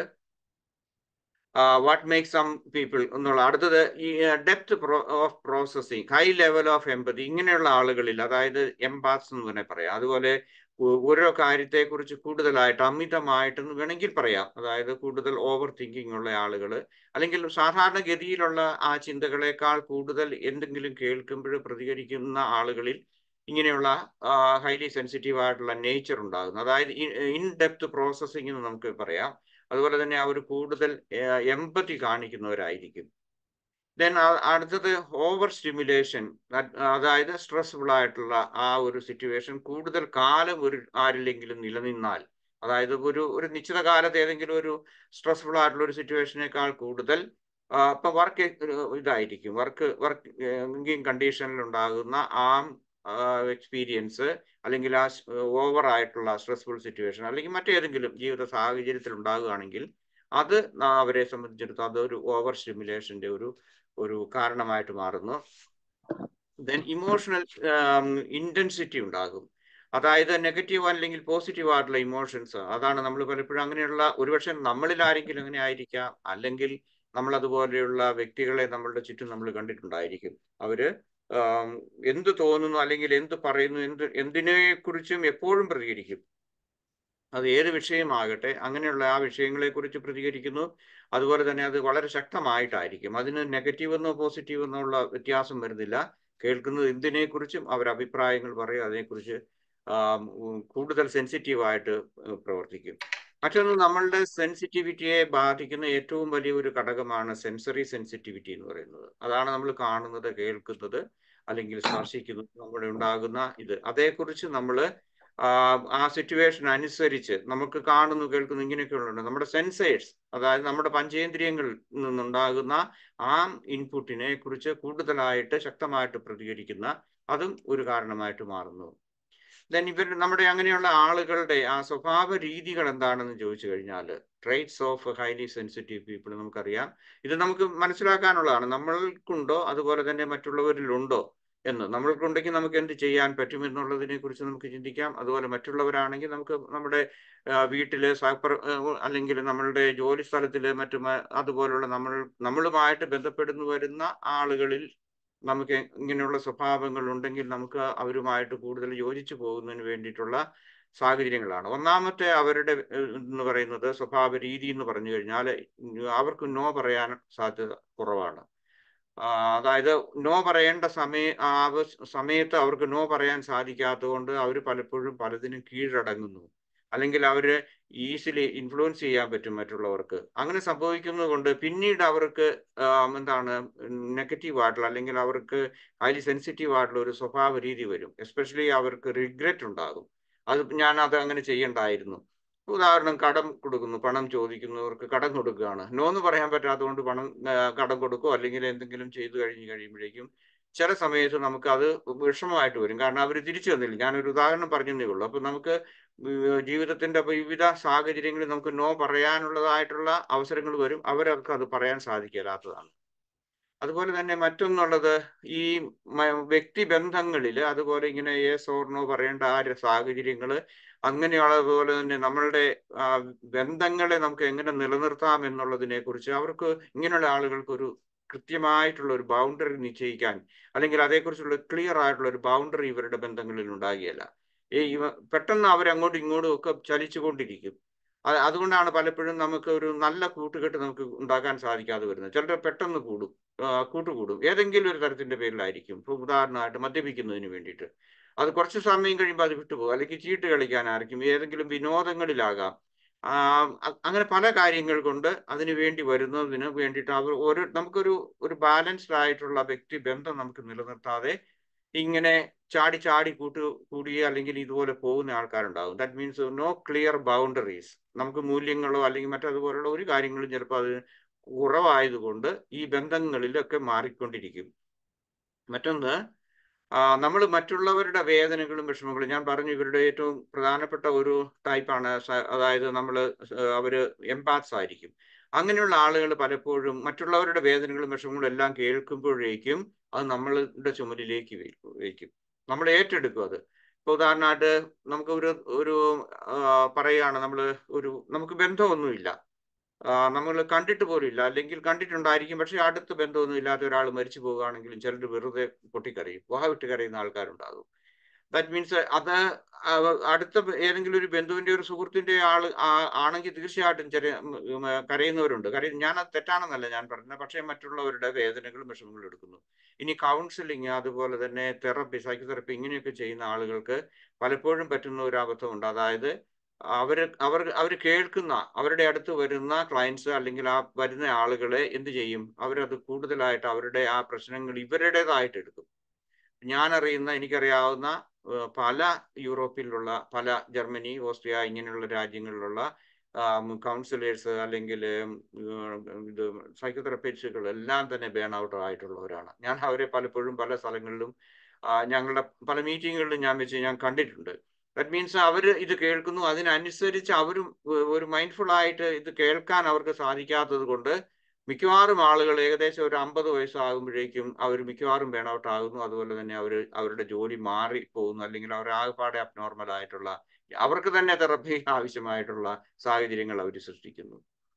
വാട്ട് മേക്ക് സം പീപ്പിൾ എന്നുള്ള അടുത്തത് ഈ depth of processing high level of empathy ഇങ്ങനെയുള്ള ആളുകളിൽ അതായത് എംപാസ് എന്ന് തന്നെ പറയാം അതുപോലെ ഓരോ കാര്യത്തെക്കുറിച്ച് കൂടുതലായിട്ട് അമിതമായിട്ടെന്ന് വേണമെങ്കിൽ പറയാം അതായത് കൂടുതൽ ഓവർ തിങ്കിങ് ഉള്ള ആളുകൾ അല്ലെങ്കിൽ സാധാരണഗതിയിലുള്ള ആ ചിന്തകളെക്കാൾ കൂടുതൽ എന്തെങ്കിലും കേൾക്കുമ്പോൾ പ്രതികരിക്കുന്ന ആളുകളിൽ ഇങ്ങനെയുള്ള ഹൈലി സെൻസിറ്റീവ് ആയിട്ടുള്ള നേച്ചർ ഉണ്ടാകുന്നു അതായത് ഇൻ ഡെപ്ത് പ്രോസസ്സിംഗ് എന്ന് നമുക്ക് പറയാം അതുപോലെ തന്നെ അവർ കൂടുതൽ എമ്പതി കാണിക്കുന്നവരായിരിക്കും ദെൻ അടുത്തത് ഓവർ സ്റ്റിമുലേഷൻ അതായത് സ്ട്രെസ്ഫുൾ ആയിട്ടുള്ള ആ ഒരു സിറ്റുവേഷൻ കൂടുതൽ കാലം ഒരു ആരിലെങ്കിലും നിലനിന്നാൽ അതായത് ഒരു ഒരു നിശ്ചിത കാലത്ത് ഏതെങ്കിലും ഒരു സ്ട്രെസ്ഫുൾ ആയിട്ടുള്ള ഒരു സിറ്റുവേഷനേക്കാൾ കൂടുതൽ ഇപ്പൊ വർക്ക് ഇതായിരിക്കും വർക്ക് വർക്കിംഗ് കണ്ടീഷനിൽ ഉണ്ടാകുന്ന ആ എക്സ്പീരിയൻസ് അല്ലെങ്കിൽ ആ ഓവർ ആയിട്ടുള്ള സ്ട്രെസ്ഫുൾ സിറ്റുവേഷൻ അല്ലെങ്കിൽ മറ്റേതെങ്കിലും ജീവിത സാഹചര്യത്തിൽ ഉണ്ടാകുകയാണെങ്കിൽ അത് അവരെ സംബന്ധിച്ചിടത്തോളം അതൊരു ഓവർ സ്റ്റിമുലേഷന്റെ ഒരു ഒരു കാരണമായിട്ട് മാറുന്നു ദെൻ ഇമോഷണൽ ഇന്റൻസിറ്റി ഉണ്ടാകും അതായത് നെഗറ്റീവ് അല്ലെങ്കിൽ പോസിറ്റീവ് ആയിട്ടുള്ള ഇമോഷൻസ് അതാണ് നമ്മൾ പലപ്പോഴും അങ്ങനെയുള്ള ഒരുപക്ഷെ നമ്മളിൽ ആരെങ്കിലും അങ്ങനെ ആയിരിക്കാം അല്ലെങ്കിൽ നമ്മൾ അതുപോലെയുള്ള വ്യക്തികളെ നമ്മളുടെ ചുറ്റും നമ്മൾ കണ്ടിട്ടുണ്ടായിരിക്കും അവര് എന്ത് തോന്നുന്നു അല്ലെങ്കിൽ എന്ത് പറയുന്നു എന്ത് എന്തിനെ കുറിച്ചും എപ്പോഴും പ്രതികരിക്കും അത് ഏത് വിഷയമാകട്ടെ അങ്ങനെയുള്ള ആ വിഷയങ്ങളെ കുറിച്ച് പ്രതികരിക്കുന്നു അതുപോലെ തന്നെ അത് വളരെ ശക്തമായിട്ടായിരിക്കും അതിന് നെഗറ്റീവ് എന്നോ പോസിറ്റീവ് എന്നോ ഉള്ള വ്യത്യാസം വരുന്നില്ല കേൾക്കുന്നത് എന്തിനെക്കുറിച്ചും അവർ അഭിപ്രായങ്ങൾ പറയും അതിനെക്കുറിച്ച് കൂടുതൽ സെൻസിറ്റീവായിട്ട് പ്രവർത്തിക്കും മറ്റൊന്ന് നമ്മളുടെ സെൻസിറ്റിവിറ്റിയെ ബാധിക്കുന്ന ഏറ്റവും വലിയ ഒരു ഘടകമാണ് സെൻസറി സെൻസിറ്റിവിറ്റി എന്ന് പറയുന്നത് അതാണ് നമ്മൾ കാണുന്നത് കേൾക്കുന്നത് അല്ലെങ്കിൽ സ്പർശിക്കുന്നത് നമ്മുടെ ഉണ്ടാകുന്ന ഇത് അതേക്കുറിച്ച് നമ്മൾ ആ സിറ്റുവേഷൻ അനുസരിച്ച് നമുക്ക് കാണുന്നു കേൾക്കുന്നു ഇങ്ങനെയൊക്കെയുള്ളത് നമ്മുടെ സെൻസേഴ്സ് അതായത് നമ്മുടെ പഞ്ചേന്ദ്രിയങ്ങളിൽ നിന്നുണ്ടാകുന്ന ആ ഇൻപുട്ടിനെ കുറിച്ച് കൂടുതലായിട്ട് ശക്തമായിട്ട് പ്രതികരിക്കുന്ന അതും ഒരു കാരണമായിട്ട് മാറുന്നു ദെൻ ഇവർ നമ്മുടെ അങ്ങനെയുള്ള ആളുകളുടെ ആ സ്വഭാവ രീതികൾ എന്താണെന്ന് ചോദിച്ചു കഴിഞ്ഞാൽ traits of highly sensitive people നമുക്കറിയാം ഇത് നമുക്ക് മനസ്സിലാക്കാനുള്ളതാണ് നമ്മൾക്കുണ്ടോ അതുപോലെ തന്നെ മറ്റുള്ളവരിലുണ്ടോ എന്ന് നമ്മൾക്കുണ്ടെങ്കിൽ നമുക്ക് എന്ത് ചെയ്യാൻ പറ്റും എന്നുള്ളതിനെ കുറിച്ച് നമുക്ക് ചിന്തിക്കാം അതുപോലെ മറ്റുള്ളവരാണെങ്കിൽ നമുക്ക് നമ്മുടെ വീട്ടില് സഹപ്ര അല്ലെങ്കിൽ നമ്മളുടെ ജോലി സ്ഥലത്തില് മറ്റും അതുപോലുള്ള നമ്മൾ നമ്മളുമായിട്ട് ബന്ധപ്പെടുന്നു വരുന്ന ആളുകളിൽ നമുക്ക് ഇങ്ങനെയുള്ള സ്വഭാവങ്ങൾ ഉണ്ടെങ്കിൽ നമുക്ക് അവരുമായിട്ട് കൂടുതൽ യോജിച്ചു പോകുന്നതിന് വേണ്ടിയിട്ടുള്ള സാഹചര്യങ്ങളാണ് ഒന്നാമത്തെ അവരുടെ എന്ന് പറയുന്നത് സ്വഭാവ രീതി എന്ന് പറഞ്ഞു കഴിഞ്ഞാൽ അവർക്ക് നോ പറയാൻ സാധ്യത കുറവാണ് അതായത് നോ പറയേണ്ട സമയ സമയത്ത് അവർക്ക് നോ പറയാൻ സാധിക്കാത്തത് കൊണ്ട് അവർ പലപ്പോഴും പലതിനും കീഴടങ്ങുന്നു അല്ലെങ്കിൽ അവര് ഈസിലി ഇൻഫ്ലുവൻസ് ചെയ്യാൻ പറ്റും മറ്റുള്ളവർക്ക് അങ്ങനെ സംഭവിക്കുന്നത് കൊണ്ട് പിന്നീട് അവർക്ക് എന്താണ് നെഗറ്റീവ് ആയിട്ടുള്ള അല്ലെങ്കിൽ അവർക്ക് ഹൈലി സെൻസിറ്റീവ് ആയിട്ടുള്ള ഒരു സ്വഭാവ രീതി വരും എസ്പെഷ്യലി അവർക്ക് റിഗ്രറ്റ് ഉണ്ടാകും അത് ഞാൻ അത് അങ്ങനെ ചെയ്യണ്ടായിരുന്നു ഉദാഹരണം കടം കൊടുക്കുന്നു പണം ചോദിക്കുന്നവർക്ക് കടം കൊടുക്കുകയാണ് നോ എന്ന് പറയാൻ പറ്റാത്തതുകൊണ്ട് പണം കടം കൊടുക്കോ അല്ലെങ്കിൽ എന്തെങ്കിലും ചെയ്തു കഴിഞ്ഞ് കഴിയുമ്പോഴേക്കും ചില സമയത്ത് നമുക്ക് അത് വിഷമമായിട്ട് വരും കാരണം അവർ തിരിച്ചു തന്നില്ല ഞാനൊരു ഉദാഹരണം പറഞ്ഞതേ ഉള്ളൂ അപ്പൊ നമുക്ക് ജീവിതത്തിന്റെ വിവിധ സാഹചര്യങ്ങളിൽ നമുക്ക് നോ പറയാനുള്ളതായിട്ടുള്ള അവസരങ്ങൾ വരും അവർക്ക് അത് പറയാൻ സാധിക്കാത്തതാണ് അതുപോലെ തന്നെ മറ്റൊന്നുള്ളത് ഈ വ്യക്തി ബന്ധങ്ങളിൽ അതുപോലെ ഇങ്ങനെ ഏസ് ഓർണോ പറയേണ്ട ആ സാഹചര്യങ്ങൾ അങ്ങനെയുള്ള അതുപോലെ തന്നെ നമ്മളുടെ ബന്ധങ്ങളെ നമുക്ക് എങ്ങനെ നിലനിർത്താം എന്നുള്ളതിനെ കുറിച്ച് അവർക്ക് ഇങ്ങനെയുള്ള ആളുകൾക്ക് ഒരു കൃത്യമായിട്ടുള്ള ഒരു ബൗണ്ടറി നിശ്ചയിക്കാൻ അല്ലെങ്കിൽ അതേക്കുറിച്ചുള്ള ക്ലിയർ ആയിട്ടുള്ള ഒരു ബൗണ്ടറി ഇവരുടെ ബന്ധങ്ങളിൽ ഉണ്ടാകുകയില്ല ഈ ഇവ പെട്ടെന്ന് അവരങ്ങോട്ടും ഇങ്ങോട്ടും ഒക്കെ ചലിച്ചുകൊണ്ടിരിക്കും അത് അതുകൊണ്ടാണ് പലപ്പോഴും നമുക്ക് ഒരു നല്ല കൂട്ടുകെട്ട് നമുക്ക് ഉണ്ടാക്കാൻ സാധിക്കാതെ വരുന്നത് ചിലർ പെട്ടെന്ന് കൂടും ആ, കൂട്ടുകൂടും ഏതെങ്കിലും ഒരു തരത്തിന്റെ പേരിലായിരിക്കും ഇപ്പൊ ഉദാഹരണമായിട്ട് മദ്യപിക്കുന്നതിന് വേണ്ടിയിട്ട് അത് കുറച്ച് സമയം കഴിയുമ്പോൾ അത് വിട്ടുപോകും അല്ലെങ്കിൽ ചീട്ട് കളിക്കാനായിരിക്കും ഏതെങ്കിലും വിനോദങ്ങളിലാകാം ആ, അ- അങ്ങനെ പല കാര്യങ്ങൾ കൊണ്ട് അതിന് വേണ്ടി വരുന്നതിന് വേണ്ടിയിട്ട് അവർ ഒരു നമുക്കൊരു ഒരു ബാലൻസ്ഡ് ആയിട്ടുള്ള വ്യക്തി ബന്ധം നമുക്ക് നിലനിർത്താതെ ഇങ്ങനെ ചാടി ചാടി കൂട്ടു കൂടിയ അല്ലെങ്കിൽ ഇതുപോലെ പോകുന്ന ആൾക്കാരുണ്ടാകും that means no clear boundaries നമുക്ക് മൂല്യങ്ങളോ അല്ലെങ്കിൽ മറ്റതുപോലുള്ള ഒരു കാര്യങ്ങളും ചിലപ്പോൾ അത് കുറവായതുകൊണ്ട് ഈ ബന്ധങ്ങളിലൊക്കെ മാറിക്കൊണ്ടിരിക്കും മറ്റൊന്ന് നമ്മൾ മറ്റുള്ളവരുടെ വേദനകളും വിഷമങ്ങളും ഞാൻ പറഞ്ഞു ഇവരുടെ ഏറ്റവും പ്രധാനപ്പെട്ട ഒരു ടൈപ്പാണ് അതായത് നമ്മൾ അവര് എംപാത്സ് ആയിരിക്കും അങ്ങനെയുള്ള ആളുകൾ പലപ്പോഴും മറ്റുള്ളവരുടെ വേദനകളും വിഷമങ്ങളും എല്ലാം കേൾക്കുമ്പോഴേക്കും അത് നമ്മളുടെ ചുമലിലേക്ക് വയ്ക്കും വയ്ക്കും നമ്മൾ ഏറ്റെടുക്കും അത് ഇപ്പൊ ഉദാഹരണമായിട്ട് നമുക്ക് ഒരു ഒരു ആ, പറയുകയാണ് നമ്മൾ ഒരു നമുക്ക് ബന്ധമൊന്നുമില്ല നമ്മൾ കണ്ടിട്ട് പോലും ഇല്ല അല്ലെങ്കിൽ കണ്ടിട്ടുണ്ടായിരിക്കും പക്ഷെ അടുത്ത് ബന്ധമൊന്നും ഇല്ലാത്ത ഒരാൾ മരിച്ചു പോവുകയാണെങ്കിലും ചിലർ വെറുതെ പൊട്ടിക്കരയും വാ വിട്ട് കരയുന്ന ആൾക്കാരുണ്ടാകും ദാറ്റ് മീൻസ് അത് അവ- അടുത്ത ബ- ഏതെങ്കിലും ഒരു ബന്ധുവിന്റെ ഒരു സുഹൃത്തിന്റെ ആള് ആ- ആണെങ്കിൽ തീർച്ചയായിട്ടും ചെറിയ ഉം, ഉം, കരയുന്നവരുണ്ട് കരയും ഞാൻ അത് തെറ്റാണെന്നല്ല ഞാൻ പറഞ്ഞത് പക്ഷേ മറ്റുള്ളവരുടെ വേദനകളും വിഷമങ്ങളും എടുക്കുന്നു ഇനി കൗൺസിലിംഗ് അതുപോലെ തന്നെ തെറപ്പി സൈക്കോതെറപ്പി ഇങ്ങനെയൊക്കെ ചെയ്യുന്ന ആളുകൾക്ക് പലപ്പോഴും പറ്റുന്ന ഒരു അബദ്ധമുണ്ട് അതായത് അവര് അവർ അവർ കേൾക്കുന്ന അവരുടെ അടുത്ത് വരുന്ന ക്ലയൻസ് അല്ലെങ്കിൽ ആ വരുന്ന ആളുകളെ എന്ത് ചെയ്യും അവരത് കൂടുതലായിട്ട് അവരുടെ ആ പ്രശ്നങ്ങൾ ഇവരുടേതായിട്ട് എടുക്കും ഞാൻ അറിയുന്ന എനിക്കറിയാവുന്ന ഏഹ്, പല യൂറോപ്പിലുള്ള പല ജർമ്മനി ഓസ്ട്രിയ ഇങ്ങനെയുള്ള രാജ്യങ്ങളിലുള്ള കൗൺസിലേഴ്സ് അല്ലെങ്കിൽ ഇത് സൈക്കോതെറപ്പിസ്റ്റുകൾ എല്ലാം തന്നെ ബേൺ ഔട്ട് ആയിട്ടുള്ളവരാണ് ഞാൻ അവരെ പലപ്പോഴും പല സ്ഥലങ്ങളിലും ആ, ഞങ്ങളുടെ പല മീറ്റിങ്ങുകളിലും ഞാൻ വെച്ച് ഞാൻ കണ്ടിട്ടുണ്ട് ദാറ്റ് മീൻസ് അവർ ഇത് കേൾക്കുന്നു അതിനനുസരിച്ച് അവരും ഒ- ഒരു മൈൻഡ്ഫുൾ ആയിട്ട് ഇത് കേൾക്കാൻ അവർക്ക് സാധിക്കാത്തത് കൊണ്ട് മിക്കവാറും ആളുകൾ ഏകദേശം ഒരു അമ്പത് വയസ്സാകുമ്പോഴേക്കും അവർ മിക്കവാറും ബേൺ ഔട്ട് ആകുന്നു അതുപോലെ തന്നെ അവർ അവരുടെ ജോലി മാറി പോകുന്നു അല്ലെങ്കിൽ അവർ ആകെപ്പാടെ അബ്നോർമൽ ആയിട്ടുള്ള അവർക്ക് തന്നെ തെറപ്പി ആവശ്യമായിട്ടുള്ള സാഹചര്യങ്ങൾ അവർ സൃഷ്ടിക്കുന്നു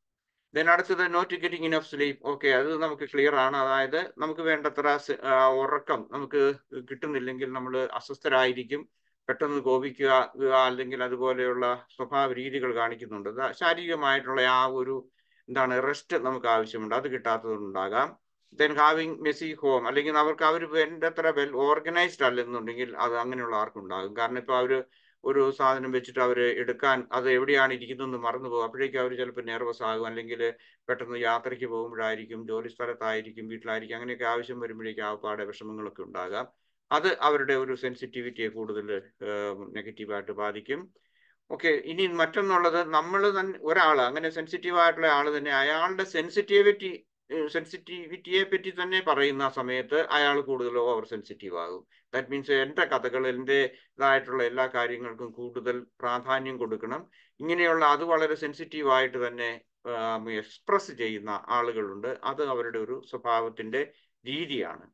ദെൻ അടുത്തത് not getting enough sleep okay അത് നമുക്ക് ക്ലിയർ ആണ് അതായത് നമുക്ക് വേണ്ടത്ര സ- ആ, ഉറക്കം നമുക്ക് കിട്ടുന്നില്ലെങ്കിൽ നമ്മൾ അസ്വസ്ഥരായിരിക്കും പെട്ടെന്ന് കോപിക്കുക ആ, അല്ലെങ്കിൽ അതുപോലെയുള്ള സ്വഭാവ രീതികൾ കാണിക്കുന്നുണ്ട് അത് ശാരീരികമായിട്ടുള്ള ആ ഒരു എന്താണ് റെസ്റ്റ് നമുക്ക് ആവശ്യമുണ്ട് അത് കിട്ടാത്തതുണ്ടാകാം ദെൻ ഹാവിങ് മെസ്സി ഹോം അല്ലെങ്കിൽ അവർക്ക് അവർ വേണ്ടത്ര വെൽ ഓർഗനൈസ്ഡ് അല്ലെന്നുണ്ടെങ്കിൽ അത് അങ്ങനെയുള്ള ആർക്കും ഉണ്ടാകും കാരണം ഇപ്പോൾ അവർ ഒരു സാധനം വെച്ചിട്ട് അവർ എടുക്കാൻ അത് എവിടെയാണ് ഇരിക്കുന്നതെന്ന് മറന്നു പോകും അപ്പോഴേക്കും അവർ ചിലപ്പോൾ നെർവസ് ആകും അല്ലെങ്കിൽ പെട്ടെന്ന് യാത്രയ്ക്ക് പോകുമ്പോഴായിരിക്കും ജോലി സ്ഥലത്തായിരിക്കും വീട്ടിലായിരിക്കും അങ്ങനെയൊക്കെ ആവശ്യം വരുമ്പോഴേക്കും ആപ്പാടെ വിഷമങ്ങളൊക്കെ ഉണ്ടാകാം അത് അവരുടെ ഒരു സെൻസിറ്റിവിറ്റിയെ കൂടുതൽ നെഗറ്റീവായിട്ട് ബാധിക്കും ഓക്കെ ഇനി മറ്റൊന്നുള്ളത് നമ്മൾ തന്നെ ഒരാൾ അങ്ങനെ സെൻസിറ്റീവ് ആയിട്ടുള്ള ആൾ തന്നെ അയാളുടെ സെൻസിറ്റിവിറ്റി സെൻസിറ്റിവിറ്റിയെ പറ്റി തന്നെ പറയുന്ന സമയത്ത് അയാൾ കൂടുതൽ ഓവർ സെൻസിറ്റീവ് ആകും ദാറ്റ് മീൻസ് എൻ്റെ കഥകൾ എൻ്റെ ഇതായിട്ടുള്ള എല്ലാ കാര്യങ്ങൾക്കും കൂടുതൽ പ്രാധാന്യം കൊടുക്കണം ഇങ്ങനെയുള്ള അത് വളരെ സെൻസിറ്റീവ് ആയിട്ട് തന്നെ എക്സ്പ്രസ് ചെയ്യുന്ന ആളുകളുണ്ട് അത് അവരുടെ ഒരു സ്വഭാവത്തിന്റെ രീതിയാണ്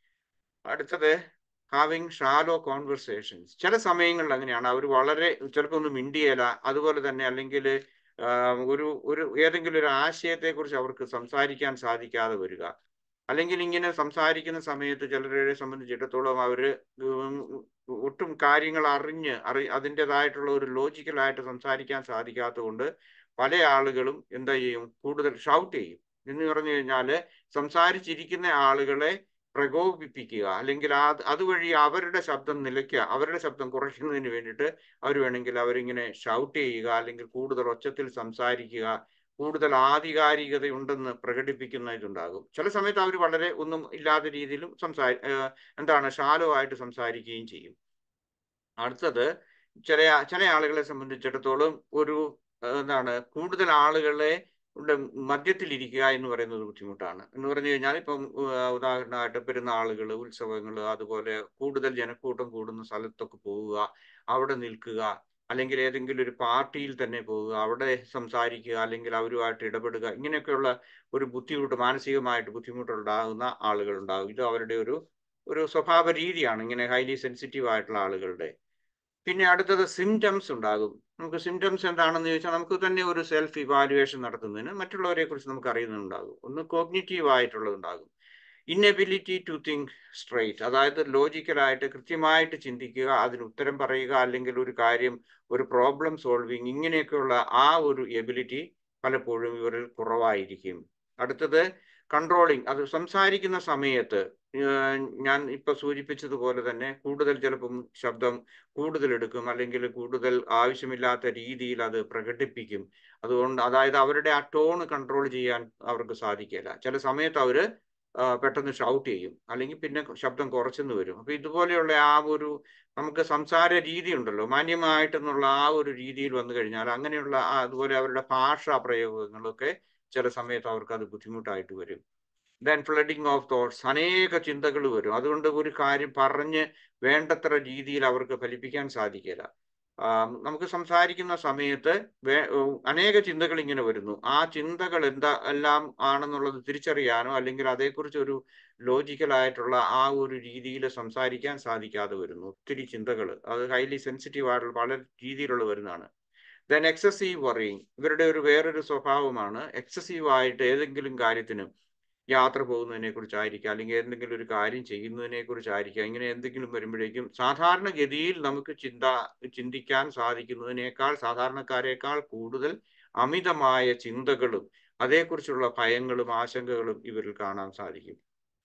അടുത്തത് ഹാവിങ് ഷാലോ കോൺവെർസേഷൻസ് ചില സമയങ്ങളിൽ അങ്ങനെയാണ് അവർ വളരെ ചിലപ്പോൾ ഒന്ന് മിണ്ടിയല അതുപോലെ തന്നെ അല്ലെങ്കിൽ ഒരു ഒരു ഏതെങ്കിലും ഒരു ആശയത്തെക്കുറിച്ച് അവർക്ക് സംസാരിക്കാൻ സാധിക്കാതെ വരിക അല്ലെങ്കിൽ ഇങ്ങനെ സംസാരിക്കുന്ന സമയത്ത് ചിലരെ സംബന്ധിച്ചിടത്തോളം അവര് ഉം ഒട്ടും കാര്യങ്ങൾ അറിഞ്ഞ് അറി അതിൻ്റെതായിട്ടുള്ള ഒരു ലോജിക്കലായിട്ട് സംസാരിക്കാൻ സാധിക്കാത്തതുകൊണ്ട് പല ആളുകളും എന്താ ചെയ്യും കൂടുതൽ ഷൗട്ട് ചെയ്യും എന്ന് പറഞ്ഞു കഴിഞ്ഞാല് സംസാരിച്ചിരിക്കുന്ന ആളുകളെ പ്രകോപിപ്പിക്കുക അല്ലെങ്കിൽ ആ അതുവഴി അവരുടെ ശബ്ദം നിലയ്ക്കുക അവരുടെ ശബ്ദം കുറയ്ക്കുന്നതിന് വേണ്ടിയിട്ട് അവർ വേണമെങ്കിൽ അവരിങ്ങനെ ഷൗട്ട് ചെയ്യുക അല്ലെങ്കിൽ കൂടുതൽ ഒച്ചത്തിൽ സംസാരിക്കുക കൂടുതൽ ആധികാരികതയുണ്ടെന്ന് പ്രകടിപ്പിക്കുന്ന ഇതുണ്ടാകും ചില സമയത്ത് അവർ വളരെ ഒന്നും ഇല്ലാത്ത രീതിയിലും സംസാരി എന്താണ് ശാലോ ആയിട്ട് സംസാരിക്കുകയും ചെയ്യും അടുത്തത് ചില ചില ആളുകളെ സംബന്ധിച്ചിടത്തോളം ഒരു എന്താണ് കൂടുതൽ ആളുകളെ മധ്യത്തിലിരിക്കുക എന്ന് പറയുന്നത് ബുദ്ധിമുട്ടാണ് എന്ന് പറഞ്ഞു കഴിഞ്ഞാൽ ഇപ്പം ഉദാഹരണമായിട്ട് പെരുന്നാളുകൾ ഉത്സവങ്ങൾ അതുപോലെ കൂടുതൽ ജനക്കൂട്ടം കൂടുന്ന സ്ഥലത്തൊക്കെ പോവുക അവിടെ നിൽക്കുക അല്ലെങ്കിൽ ഏതെങ്കിലും ഒരു പാർട്ടിയിൽ തന്നെ പോവുക അവിടെ സംസാരിക്കുക അല്ലെങ്കിൽ അവരുമായിട്ട് ഇടപെടുക ഇങ്ങനെയൊക്കെയുള്ള ഒരു ബുദ്ധിമുട്ട് മാനസികമായിട്ട് ബുദ്ധിമുട്ടുണ്ടാകുന്ന ആളുകൾ ഉണ്ടാകും ഇത് അവരുടെ ഒരു ഒരു സ്വഭാവ രീതിയാണ് ഇങ്ങനെ ഹൈലി സെൻസിറ്റീവ് ആയിട്ടുള്ള ആളുകളുടെ പിന്നെ അടുത്തത് സിംറ്റംസ് ഉണ്ടാകും നമുക്ക് സിംറ്റംസ് എന്താണെന്ന് ചോദിച്ചാൽ നമുക്ക് തന്നെ ഒരു സെൽഫ് ഇവാലുവേഷൻ നടത്തുന്നതിന് മറ്റുള്ളവരെ കുറിച്ച് നമുക്ക് അറിയുന്നുണ്ടാകും ഒന്ന് കോഗ്നിറ്റീവ് ആയിട്ടുള്ളതുണ്ടാകും ഇന്നബിലിറ്റി ടു തിങ്ക് സ്ട്രൈറ്റ് അതായത് ലോജിക്കലായിട്ട് കൃത്യമായിട്ട് ചിന്തിക്കുക അതിന് ഉത്തരം പറയുക അല്ലെങ്കിൽ ഒരു കാര്യം ഒരു പ്രോബ്ലം സോൾവിങ് ഇങ്ങനെയൊക്കെയുള്ള ആ ഒരു എബിലിറ്റി പലപ്പോഴും ഇവരിൽ കുറവായിരിക്കും അടുത്തത് കൺട്രോളിങ് അത് സംസാരിക്കുന്ന സമയത്ത് ഞാൻ ഇപ്പൊ സൂചിപ്പിച്ചതുപോലെ തന്നെ കൂടുതൽ ചിലപ്പം ശബ്ദം കൂടുതൽ എടുക്കും അല്ലെങ്കിൽ കൂടുതൽ ആവശ്യമില്ലാത്ത രീതിയിൽ അത് പ്രകടിപ്പിക്കും അതുകൊണ്ട് അതായത് അവരുടെ ആ ടോൺ കൺട്രോൾ ചെയ്യാൻ അവർക്ക് സാധിക്കില്ല ചില സമയത്ത് അവര് പെട്ടെന്ന് ഷൗട്ട് ചെയ്യും അല്ലെങ്കിൽ പിന്നെ ശബ്ദം കുറച്ചെന്ന് വരും അപ്പൊ ഇതുപോലെയുള്ള ആ ഒരു നമുക്ക് സംസാര രീതി ഉണ്ടല്ലോ മാന്യമായിട്ടെന്നുള്ള ആ ഒരു രീതിയിൽ വന്നു കഴിഞ്ഞാൽ അങ്ങനെയുള്ള അതുപോലെ അവരുടെ ഭാഷാ പ്രയോഗങ്ങളൊക്കെ ചില സമയത്ത് അവർക്ക് അത് ബുദ്ധിമുട്ടായിട്ട് വരും ദെൻ ഫ്ലഡിങ് ഓഫ് തോട്ട്സ് അനേക ചിന്തകൾ വരും അതുകൊണ്ട് ഒരു കാര്യം പറഞ്ഞ് വേണ്ടത്ര രീതിയിൽ അവർക്ക് ഫലിപ്പിക്കാൻ സാധിക്കില്ല നമുക്ക് സംസാരിക്കുന്ന സമയത്ത് അനേക ചിന്തകൾ ഇങ്ങനെ വരുന്നു ആ ചിന്തകൾ എന്താ എല്ലാം ആണെന്നുള്ളത് തിരിച്ചറിയാനോ അല്ലെങ്കിൽ അതേക്കുറിച്ച് ഒരു ലോജിക്കലായിട്ടുള്ള ആ ഒരു രീതിയിൽ സംസാരിക്കാൻ സാധിക്കാതെ വരുന്നു ഒത്തിരി ചിന്തകൾ അത് ഹൈലി സെൻസിറ്റീവ് ആയിട്ടുള്ള പല രീതിയിലുള്ള വരുന്നതാണ് ദെൻ എക്സസീവ് വറിയിങ് ഇവരുടെ ഒരു വേറൊരു സ്വഭാവമാണ് എക്സസീവ് ആയിട്ട് ഏതെങ്കിലും കാര്യത്തിനും യാത്ര പോകുന്നതിനെ കുറിച്ചായിരിക്കാം അല്ലെങ്കിൽ എന്തെങ്കിലും ഒരു കാര്യം ചെയ്യുന്നതിനെ കുറിച്ചായിരിക്കാം ഇങ്ങനെ എന്തെങ്കിലും വരുമ്പോഴേക്കും സാധാരണഗതിയിൽ നമുക്ക് ചിന്ത ചിന്തിക്കാൻ സാധിക്കുന്നതിനേക്കാൾ സാധാരണക്കാരേക്കാൾ കൂടുതൽ അമിതമായ ചിന്തകളും അതേക്കുറിച്ചുള്ള ഭയങ്ങളും ആശങ്കകളും ഇവരിൽ കാണാൻ സാധിക്കും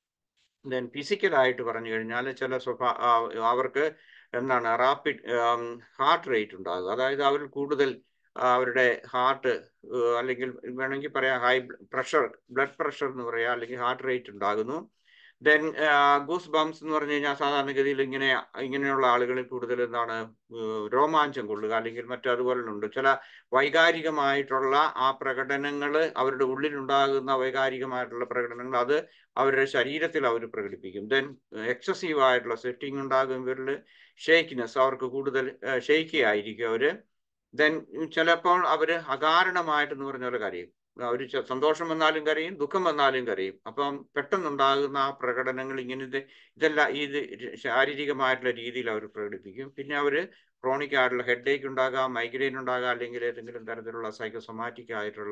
ദെൻ ഫിസിക്കലായിട്ട് പറഞ്ഞു കഴിഞ്ഞാൽ ചില സ്വഭാ അവർക്ക് എന്താണ് റാപ്പിഡ് ഹാർട്ട് റേറ്റ് ഉണ്ടാകുക അതായത് അവരിൽ കൂടുതൽ അവരുടെ ഹാർട്ട് അല്ലെങ്കിൽ വേണമെങ്കിൽ പറയാം ഹൈ പ്രഷർ ബ്ലഡ് പ്രഷർ എന്ന് പറയാം അല്ലെങ്കിൽ ഹാർട്ട് റേറ്റ് ഉണ്ടാകുന്നു ദെൻ ഗൂസ് ബംസ് എന്ന് പറഞ്ഞു കഴിഞ്ഞാൽ സാധാരണഗതിയിൽ ഇങ്ങനെ ഇങ്ങനെയുള്ള ആളുകളിൽ കൂടുതൽ എന്താണ് രോമാഞ്ചം കൊള്ളുക അല്ലെങ്കിൽ മറ്റതുപോലുണ്ട് ചില വൈകാരികമായിട്ടുള്ള ആ പ്രകടനങ്ങൾ അവരുടെ ഉള്ളിലുണ്ടാകുന്ന വൈകാരികമായിട്ടുള്ള പ്രകടനങ്ങൾ അത് അവരുടെ ശരീരത്തിൽ അവർ പ്രകടിപ്പിക്കും ദെൻ എക്സസീവ് ആയിട്ടുള്ള സെറ്റിംഗ് ഉണ്ടാകും ഇവരിൽ ഷേക്കിനെസ് അവർക്ക് കൂടുതൽ ഷേക്കി ആയിരിക്കും അവര് ദെൻ ചിലപ്പോൾ അവർ അകാരണമായിട്ടെന്ന് പറഞ്ഞ പോലെ കരയും അവർ സന്തോഷം വന്നാലും കരയും ദുഃഖം വന്നാലും കരയും അപ്പം പെട്ടെന്നുണ്ടാകുന്ന ആ പ്രകടനങ്ങൾ ഇങ്ങനത്തെ ഇതെല്ലാം ഇത് ശാരീരികമായിട്ടുള്ള രീതിയിൽ അവർ പ്രകടിപ്പിക്കും പിന്നെ അവർ ക്രോണിക് ആയിട്ടുള്ള ഹെഡ് ഏക്ക് ഉണ്ടാകാം മൈഗ്രെയിൻ ഉണ്ടാകാം അല്ലെങ്കിൽ ഏതെങ്കിലും തരത്തിലുള്ള സൈക്കോസൊമാറ്റിക് ആയിട്ടുള്ള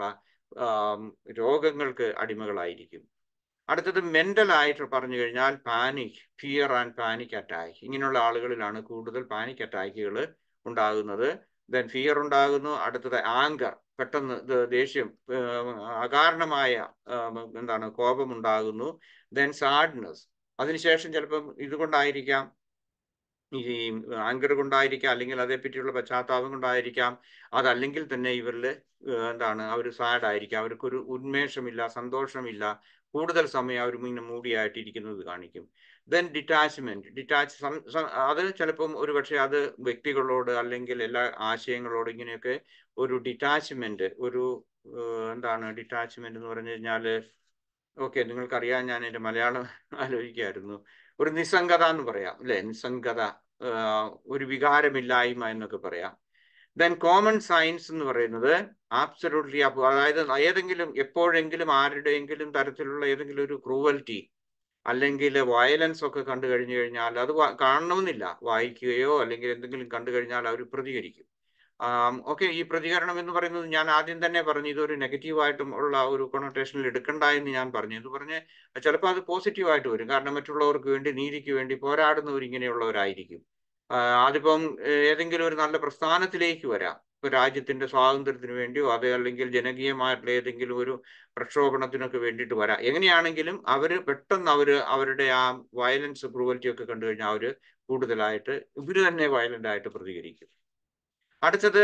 രോഗങ്ങൾക്ക് അടിമകളായിരിക്കും അടുത്തത് മെന്റൽ ആയിട്ട് പറഞ്ഞു കഴിഞ്ഞാൽ panic fear and panic attack ഇങ്ങനെയുള്ള ആളുകളിലാണ് കൂടുതൽ പാനിക് അറ്റാക്കുകൾ ഉണ്ടാകുന്നത് ദെൻ ഫിയർ ഉണ്ടാകുന്നു അടുത്തത് ആങ്കർ പെട്ടെന്ന് ദേഷ്യം അകാരണമായ എന്താണ് കോപം ഉണ്ടാകുന്നു ദെൻ സാഡ്നെസ് അതിനുശേഷം ചിലപ്പം ഇതുകൊണ്ടായിരിക്കാം ഈ ആങ്കർ കൊണ്ടായിരിക്കാം അല്ലെങ്കിൽ അതേപ്പറ്റിയുള്ള പശ്ചാത്താപം കൊണ്ടായിരിക്കാം അതല്ലെങ്കിൽ തന്നെ ഇവരിൽ എന്താണ് അവർ സാഡ് ആയിരിക്കാം അവർക്കൊരു ഉന്മേഷമില്ല സന്തോഷമില്ല കൂടുതൽ സമയം അവർ ഇങ്ങനെ മൂടിയായിട്ട് ഇരിക്കുന്നത് കാണിക്കും ദെൻ ഡിറ്റാച്ച്മെന്റ് ഡിറ്റാച്ച് അത് ചിലപ്പം ഒരു പക്ഷേ അത് വ്യക്തികളോട് അല്ലെങ്കിൽ എല്ലാ ആശയങ്ങളോട് ഇങ്ങനെയൊക്കെ ഒരു ഡിറ്റാച്ച്മെന്റ് ഒരു എന്താണ് ഡിറ്റാച്ച്മെന്റ് എന്ന് പറഞ്ഞു കഴിഞ്ഞാൽ ഓക്കെ നിങ്ങൾക്കറിയാം ഞാൻ എൻ്റെ മലയാളം ആലോചിക്കായിരുന്നു ഒരു നിസ്സംഗത എന്ന് പറയാം അല്ലെ നിസ്സംഗത ഒരു വികാരമില്ലായ്മ എന്നൊക്കെ പറയാം ദെൻ കോമൺ സയൻസ് എന്ന് പറയുന്നത് ആബ്സലൂട്ട്ലി അതായത് ഏതെങ്കിലും എപ്പോഴെങ്കിലും ആരുടെയെങ്കിലും തരത്തിലുള്ള ഏതെങ്കിലും ഒരു ക്രൂവൽറ്റി അല്ലെങ്കിൽ വയലൻസ് ഒക്കെ കണ്ടു കഴിഞ്ഞു കഴിഞ്ഞാൽ അത് കാണണമെന്നില്ല വായിക്കുകയോ അല്ലെങ്കിൽ എന്തെങ്കിലും കണ്ടു കഴിഞ്ഞാൽ അവർ പ്രതികരിക്കും ഓക്കെ ഈ പ്രതികരണം എന്ന് പറയുന്നത് ഞാൻ ആദ്യം തന്നെ പറഞ്ഞു ഇതൊരു നെഗറ്റീവായിട്ടും ഉള്ള ഒരു കൊണോട്ടേഷനിൽ എടുക്കണ്ട എന്ന് ഞാൻ പറഞ്ഞു ഇത് പറഞ്ഞ് ചിലപ്പോൾ അത് പോസിറ്റീവായിട്ട് വരും കാരണം മറ്റുള്ളവർക്ക് വേണ്ടി നീതിക്ക് വേണ്ടി പോരാടുന്നവർ ഇങ്ങനെയുള്ളവരായിരിക്കും അതിപ്പം ഏതെങ്കിലും ഒരു നല്ല പ്രസ്ഥാനത്തിലേക്ക് വരാം ഇപ്പൊ രാജ്യത്തിന്റെ സ്വാതന്ത്ര്യത്തിന് വേണ്ടിയോ അത് അല്ലെങ്കിൽ ജനകീയമായിട്ടുള്ള ഏതെങ്കിലും ഒരു പ്രക്ഷോഭണത്തിനൊക്കെ വേണ്ടിയിട്ട് വരാം എങ്ങനെയാണെങ്കിലും അവര് പെട്ടെന്ന് അവര് അവരുടെ ആ വയലൻസ് ക്രൂവൽറ്റി ഒക്കെ കണ്ടു കഴിഞ്ഞാൽ അവര് കൂടുതലായിട്ട് ഇവര് തന്നെ വയലന്റ് ആയിട്ട് പ്രതികരിക്കും അടുത്തത്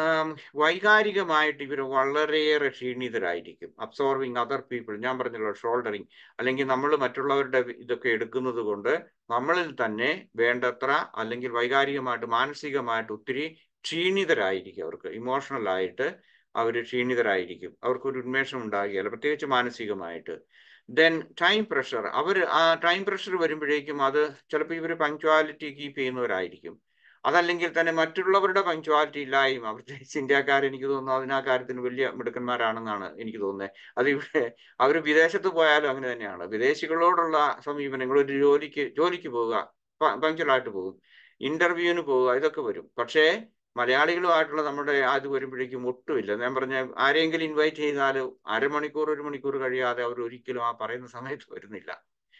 വൈകാരികമായിട്ട് ഇവർ വളരെയേറെ ക്ഷീണിതരായിരിക്കും അബ്സോർവിങ് അതർ പീപ്പിൾ ഞാൻ പറഞ്ഞല്ലോ ഷോൾഡറിങ് അല്ലെങ്കിൽ നമ്മൾ മറ്റുള്ളവരുടെ ഇതൊക്കെ എടുക്കുന്നത് കൊണ്ട് നമ്മളിൽ തന്നെ വേണ്ടത്ര അല്ലെങ്കിൽ വൈകാരികമായിട്ട് മാനസികമായിട്ട് ഒത്തിരി ക്ഷീണിതരായിരിക്കും അവർക്ക് ഇമോഷണൽ ആയിട്ട് അവർ ക്ഷീണിതരായിരിക്കും അവർക്കൊരു ഉന്മേഷം ഉണ്ടാകുകയില്ല പ്രത്യേകിച്ച് മാനസികമായിട്ട് ദെൻ ടൈം പ്രഷർ അവർ ആ ടൈം പ്രഷർ വരുമ്പോഴേക്കും അത് ചിലപ്പോൾ ഇവർ പങ്ക്ച്വാലിറ്റി കീപ്പ് ചെയ്യുന്നവരായിരിക്കും അതല്ലെങ്കിൽ തന്നെ മറ്റുള്ളവരുടെ പങ്ക്ച്വാലിറ്റി ഇല്ലായ്മ പ്രത്യേകിച്ച് ഇന്ത്യക്കാർ എനിക്ക് തോന്നുന്നു അതിനാ കാര്യത്തിന് വലിയ മിടുക്കന്മാരാണെന്നാണ് എനിക്ക് തോന്നുന്നത് അത് ഇവിടെ അവർ വിദേശത്ത് പോയാലും അങ്ങനെ തന്നെയാണ് വിദേശികളോടുള്ള സമീപനങ്ങൾ ഒരു ജോലിക്ക് ജോലിക്ക് പോവുക പങ്ക്ച്വലായിട്ട് പോകും ഇന്റർവ്യൂവിന് പോവുക ഇതൊക്കെ വരും പക്ഷേ മലയാളികളുമായിട്ടുള്ള നമ്മുടെ അത് വരുമ്പോഴേക്കും ഒട്ടുമില്ല ഞാൻ പറഞ്ഞ ആരെങ്കിലും ഇൻവൈറ്റ് ചെയ്താൽ അരമണിക്കൂർ ഒരു മണിക്കൂർ കഴിയാതെ അവർ ഒരിക്കലും ആ പറയുന്ന സമയത്ത് വരുന്നില്ല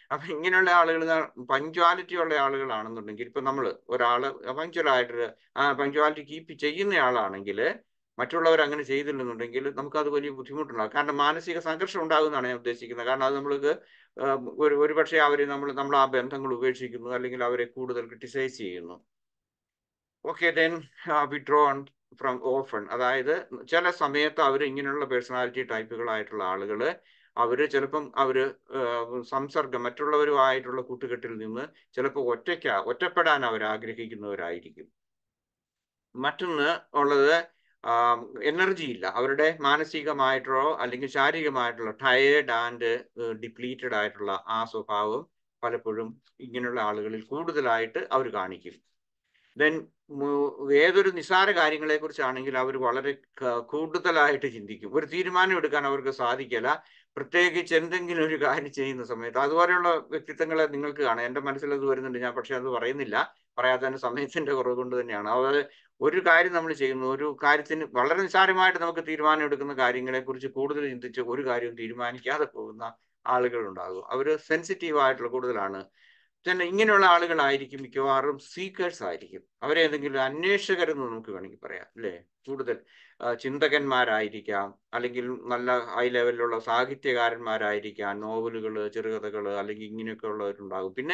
അപ്പൊ ഇങ്ങനെയുള്ള ആളുകൾ പങ്ക്ച്വാലിറ്റി ഉള്ള ആളുകളാണെന്നുണ്ടെങ്കിൽ ഇപ്പൊ നമ്മൾ ഒരാള് പങ്ക്ച്വലായിട്ട് ആ പങ്ക്ച്വാലിറ്റി കീപ്പ് ചെയ്യുന്ന ആളാണെങ്കിൽ മറ്റുള്ളവർ അങ്ങനെ ചെയ്തില്ലെന്നുണ്ടെങ്കിൽ നമുക്കത് വലിയ ബുദ്ധിമുട്ടുണ്ടാകും കാരണം മാനസിക സംഘർഷം ഉണ്ടാകുമെന്നാണ് ഞാൻ ഉദ്ദേശിക്കുന്നത് കാരണം അത് നമ്മൾക്ക് ഒരു ഒരു പക്ഷേ അവർ നമ്മൾ നമ്മൾ ആ ബന്ധങ്ങൾ ഉപേക്ഷിക്കുന്നു അല്ലെങ്കിൽ അവരെ കൂടുതൽ ക്രിട്ടിസൈസ് ചെയ്യുന്നു okay then withdrawn from often അതായത് ചില സമയത്ത് അവർ ഇങ്ങനെയുള്ള പേഴ്സണാലിറ്റി ടൈപ്പുകളായിട്ടുള്ള ആളുകൾ അവർ ചിലപ്പം അവർ സംസർഗം മറ്റുള്ളവരുമായിട്ടുള്ള കൂട്ടുകെട്ടിൽ നിന്ന് ചിലപ്പോൾ ഒറ്റയ്ക്ക ഒറ്റപ്പെടാൻ അവർ ആഗ്രഹിക്കുന്നവരായിരിക്കും മറ്റൊന്ന് ഉള്ളത് എനർജി ഇല്ല അവരുടെ മാനസികമായിട്ടുള്ള അല്ലെങ്കിൽ ശാരീരികമായിട്ടുള്ള ടയേർഡ് ആൻഡ് ഡിപ്ലീറ്റഡ് ആയിട്ടുള്ള ആ സ്വഭാവം പലപ്പോഴും ഇങ്ങനെയുള്ള ആളുകളിൽ കൂടുതലായിട്ട് അവർ കാണിക്കും ദെൻ ഏതൊരു നിസാര കാര്യങ്ങളെ കുറിച്ചാണെങ്കിൽ അവർ വളരെ കൂടുതലായിട്ട് ചിന്തിക്കും ഒരു തീരുമാനം എടുക്കാൻ അവർക്ക് സാധിക്കില്ല പ്രത്യേകിച്ച് എന്തെങ്കിലും ഒരു കാര്യം ചെയ്യുന്ന സമയത്ത് അതുപോലെയുള്ള വ്യക്തിത്വങ്ങളെ നിങ്ങൾക്ക് കാണാം എൻ്റെ മനസ്സിൽ അത് വരുന്നുണ്ട് ഞാൻ പക്ഷെ അത് പറയുന്നില്ല പറയാത്തതിന് സമയത്തിന്റെ കുറവ് കൊണ്ട് തന്നെയാണ് അതായത് ഒരു കാര്യം നമ്മൾ ചെയ്യുന്നു ഒരു കാര്യത്തിന് വളരെ നിസ്സാരമായിട്ട് നമുക്ക് തീരുമാനം എടുക്കുന്ന കാര്യങ്ങളെ കുറിച്ച് കൂടുതൽ ചിന്തിച്ച് ഒരു കാര്യവും തീരുമാനിക്കാതെ പോകുന്ന ആളുകൾ ഉണ്ടാകും അവർ സെൻസിറ്റീവ് ആയിട്ടുള്ള കൂടുതലാണ് തന്നെ ഇങ്ങനെയുള്ള ആളുകളായിരിക്കും മിക്കവാറും സീക്കേഴ്സ് ആയിരിക്കും അവരേതെങ്കിലും അന്വേഷകരെന്ന് നമുക്ക് വേണമെങ്കിൽ പറയാം അല്ലേ കൂടുതൽ ചിന്തകന്മാരായിരിക്കാം അല്ലെങ്കിൽ നല്ല ഹൈ ലെവലിലുള്ള സാഹിത്യകാരന്മാരായിരിക്കാം നോവലുകൾ ചെറുകഥകൾ അല്ലെങ്കിൽ ഇങ്ങനെയൊക്കെ ഉള്ളവരുണ്ടാകും പിന്നെ